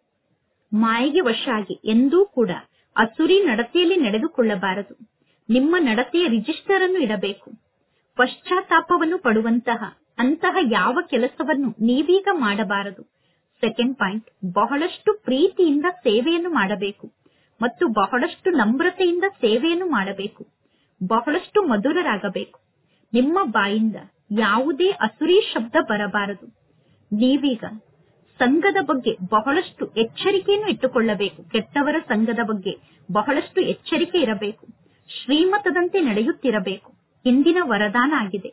ಮಾಯೆಗೆ ವಶ ಆಗಿ ಎಂದೂ ಕೂಡ ಅಸುರಿ ನಡತೆಯಲ್ಲಿ ನಡೆದುಕೊಳ್ಳಬಾರದು ನಿಮ್ಮ ನಡತೆಯ ರಿಜಿಸ್ಟರ್ ಅನ್ನು ಇಡಬೇಕು ಪಶ್ಚಾತ್ತಾಪವನ್ನು ಪಡುವಂತಹ ಅಂತಹ ಯಾವ ಕೆಲಸವನ್ನು ನೀವೀಗ ಮಾಡಬಾರದು ಸೆಕೆಂಡ್ ಪಾಯಿಂಟ್ ಬಹಳಷ್ಟು ಪ್ರೀತಿಯಿಂದ ಸೇವೆಯನ್ನು ಮಾಡಬೇಕು ಮತ್ತು ಬಹಳಷ್ಟು ನಮ್ರತೆಯಿಂದ ಸೇವೆಯನ್ನು ಮಾಡಬೇಕು ಬಹಳಷ್ಟು ಮಧುರರಾಗಬೇಕು ನಿಮ್ಮ ಬಾಯಿಂದ ಯಾವುದೇ ಅಸುರಿ ಶಬ್ದ ಬರಬಾರದು ನೀವೀಗ ಸಂಘದ ಬಗ್ಗೆ ಬಹಳಷ್ಟು ಎಚ್ಚರಿಕೆಯನ್ನು ಇಟ್ಟುಕೊಳ್ಳಬೇಕು ಕೆಟ್ಟವರ ಸಂಘದ ಬಗ್ಗೆ ಬಹಳಷ್ಟು ಎಚ್ಚರಿಕೆ ಇರಬೇಕು ಶ್ರೀಮತದಂತೆ ನಡೆಯುತ್ತಿರಬೇಕು ಇಂದಿನ ವರದಾನ ಆಗಿದೆ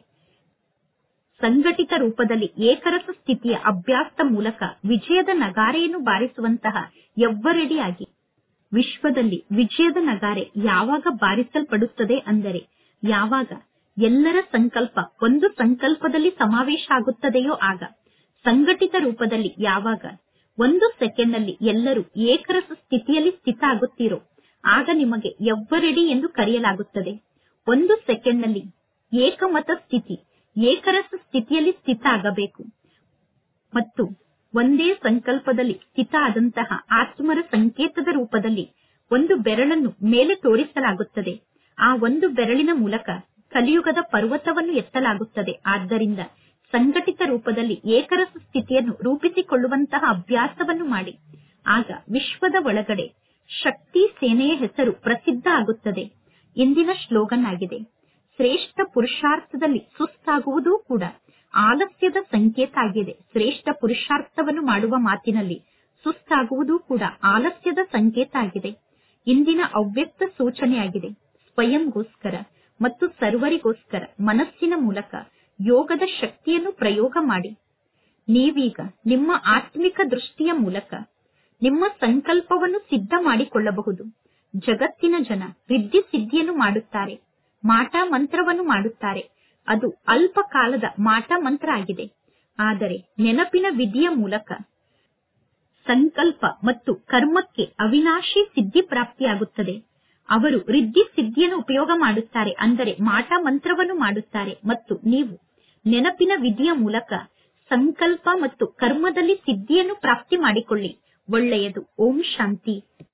ಸಂಘಟಿತ ರೂಪದಲ್ಲಿ ಏಕರಸ ಸ್ಥಿತಿಯ ಅಭ್ಯಾಸದ ಮೂಲಕ ವಿಜಯದ ನಗಾರೆಯನ್ನು ಬಾರಿಸುವಂತಹ ಎವ್ವರೆಡಿಯಾಗಿ ವಿಶ್ವದಲ್ಲಿ ವಿಜಯದ ನಗಾರೆ ಯಾವಾಗ ಬಾರಿಸಲ್ಪಡುತ್ತದೆ ಅಂದರೆ ಯಾವಾಗ ಎಲ್ಲರ ಸಂಕಲ್ಪ ಒಂದು ಸಂಕಲ್ಪದಲ್ಲಿ ಸಮಾವೇಶ ಆಗುತ್ತದೆಯೋ ಆಗ ಸಂಘಟಿತ ರೂಪದಲ್ಲಿ ಯಾವಾಗ ಒಂದು ಸೆಕೆಂಡ್ನಲ್ಲಿ ಎಲ್ಲರೂ ಏಕರಸ ಸ್ಥಿತಿಯಲ್ಲಿ ಸ್ಥಿತ ಆಗುತ್ತೀರೋ ಆಗ ನಿಮಗೆ ಎವ್ವರೆಡಿ ಎಂದು ಕರೆಯಲಾಗುತ್ತದೆ ಒಂದು ಸೆಕೆಂಡ್ನಲ್ಲಿ ಏಕಮತ ಸ್ಥಿತಿ ಏಕರಸ ಸ್ಥಿತಿಯಲ್ಲಿ ಸ್ಥಿತ ಆಗಬೇಕು ಮತ್ತು ಒಂದೇ ಸಂಕಲ್ಪದಲ್ಲಿ ಸ್ಥಿತ ಆದಂತಹ ಆತ್ಮರ ಸಂಕೇತದ ರೂಪದಲ್ಲಿ ಒಂದು ಬೆರಳನ್ನು ಮೇಲೆ ತೋರಿಸಲಾಗುತ್ತದೆ ಆ ಒಂದು ಬೆರಳಿನ ಮೂಲಕ ಕಲಿಯುಗದ ಪರ್ವತವನ್ನು ಎತ್ತಲಾಗುತ್ತದೆ ಆದ್ದರಿಂದ ಸಂಘಟಿತ ರೂಪದಲ್ಲಿ ಏಕರಸ ಸ್ಥಿತಿಯನ್ನು ರೂಪಿಸಿಕೊಳ್ಳುವಂತಹ ಅಭ್ಯಾಸವನ್ನು ಮಾಡಿ ಆಗ ವಿಶ್ವದ ಒಳಗಡೆ ಶಕ್ತಿ ಸೇನೆಯ ಹೆಸರು ಪ್ರಸಿದ್ಧ ಆಗುತ್ತದೆ ಇಂದಿನ ಶ್ಲೋಗನ್ ಆಗಿದೆ ಶ್ರೇಷ್ಠ ಪುರುಷಾರ್ಥದಲ್ಲಿ ಸುಸ್ತಾಗುವುದೂ ಕೂಡ ಆಲಸ್ಯದ ಸಂಕೇತ ಆಗಿದೆ ಶ್ರೇಷ್ಠ ಪುರುಷಾರ್ಥವನ್ನು ಮಾಡುವ ಮಾತಿನಲ್ಲಿ ಸುಸ್ತಾಗುವುದೂ ಕೂಡ ಆಲಸ್ಯದ ಸಂಕೇತ ಆಗಿದೆ ಇಂದಿನ ಅವ್ಯಕ್ತ ಸೂಚನೆಯಾಗಿದೆ ಸ್ವಯಂಗೋಸ್ಕರ ಮತ್ತು ಸರ್ವರಿಗೋಸ್ಕರ ಮನಸ್ಸಿನ ಮೂಲಕ ಯೋಗದ ಶಕ್ತಿಯನ್ನು ಪ್ರಯೋಗ ಮಾಡಿ ನೀವೀಗ ನಿಮ್ಮ ಆತ್ಮಿಕ ದೃಷ್ಟಿಯ ಮೂಲಕ ನಿಮ್ಮ ಸಂಕಲ್ಪವನ್ನು ಸಿದ್ಧ ಮಾಡಿಕೊಳ್ಳಬಹುದು ಜಗತ್ತಿನ ಜನ ರಿದ್ಧಿ ಸಿದ್ಧಿಯನ್ನು ಮಾಡುತ್ತಾರೆ ಮಾಟ ಮಂತ್ರವನ್ನು ಮಾಡುತ್ತಾರೆ ಅದು ಅಲ್ಪ ಕಾಲದ ಮಾಟ ಮಂತ್ರ ಆಗಿದೆ ಆದರೆ ನೆನಪಿನ ವಿಧಿಯ ಮೂಲಕ ಸಂಕಲ್ಪ ಮತ್ತು ಕರ್ಮಕ್ಕೆ ಅವಿನಾಶಿ ಸಿದ್ಧಿ ಪ್ರಾಪ್ತಿಯಾಗುತ್ತದೆ ಅವರು ರಿದ್ಧಿ ಸಿದ್ಧಿಯನ್ನು ಉಪಯೋಗ ಮಾಡುತ್ತಾರೆ ಅಂದರೆ ಮಾಟ ಮಂತ್ರವನ್ನು ಮಾಡುತ್ತಾರೆ ಮತ್ತು ನೀವು ನೆನಪಿನ ವಿಧಿಯ ಮೂಲಕ ಸಂಕಲ್ಪ ಮತ್ತು ಕರ್ಮದಲ್ಲಿ ಸಿದ್ಧಿಯನ್ನು ಪ್ರಾಪ್ತಿ ಮಾಡಿಕೊಳ್ಳಿ ಒಳ್ಳೆಯದು ಓಂ ಶಾಂತಿ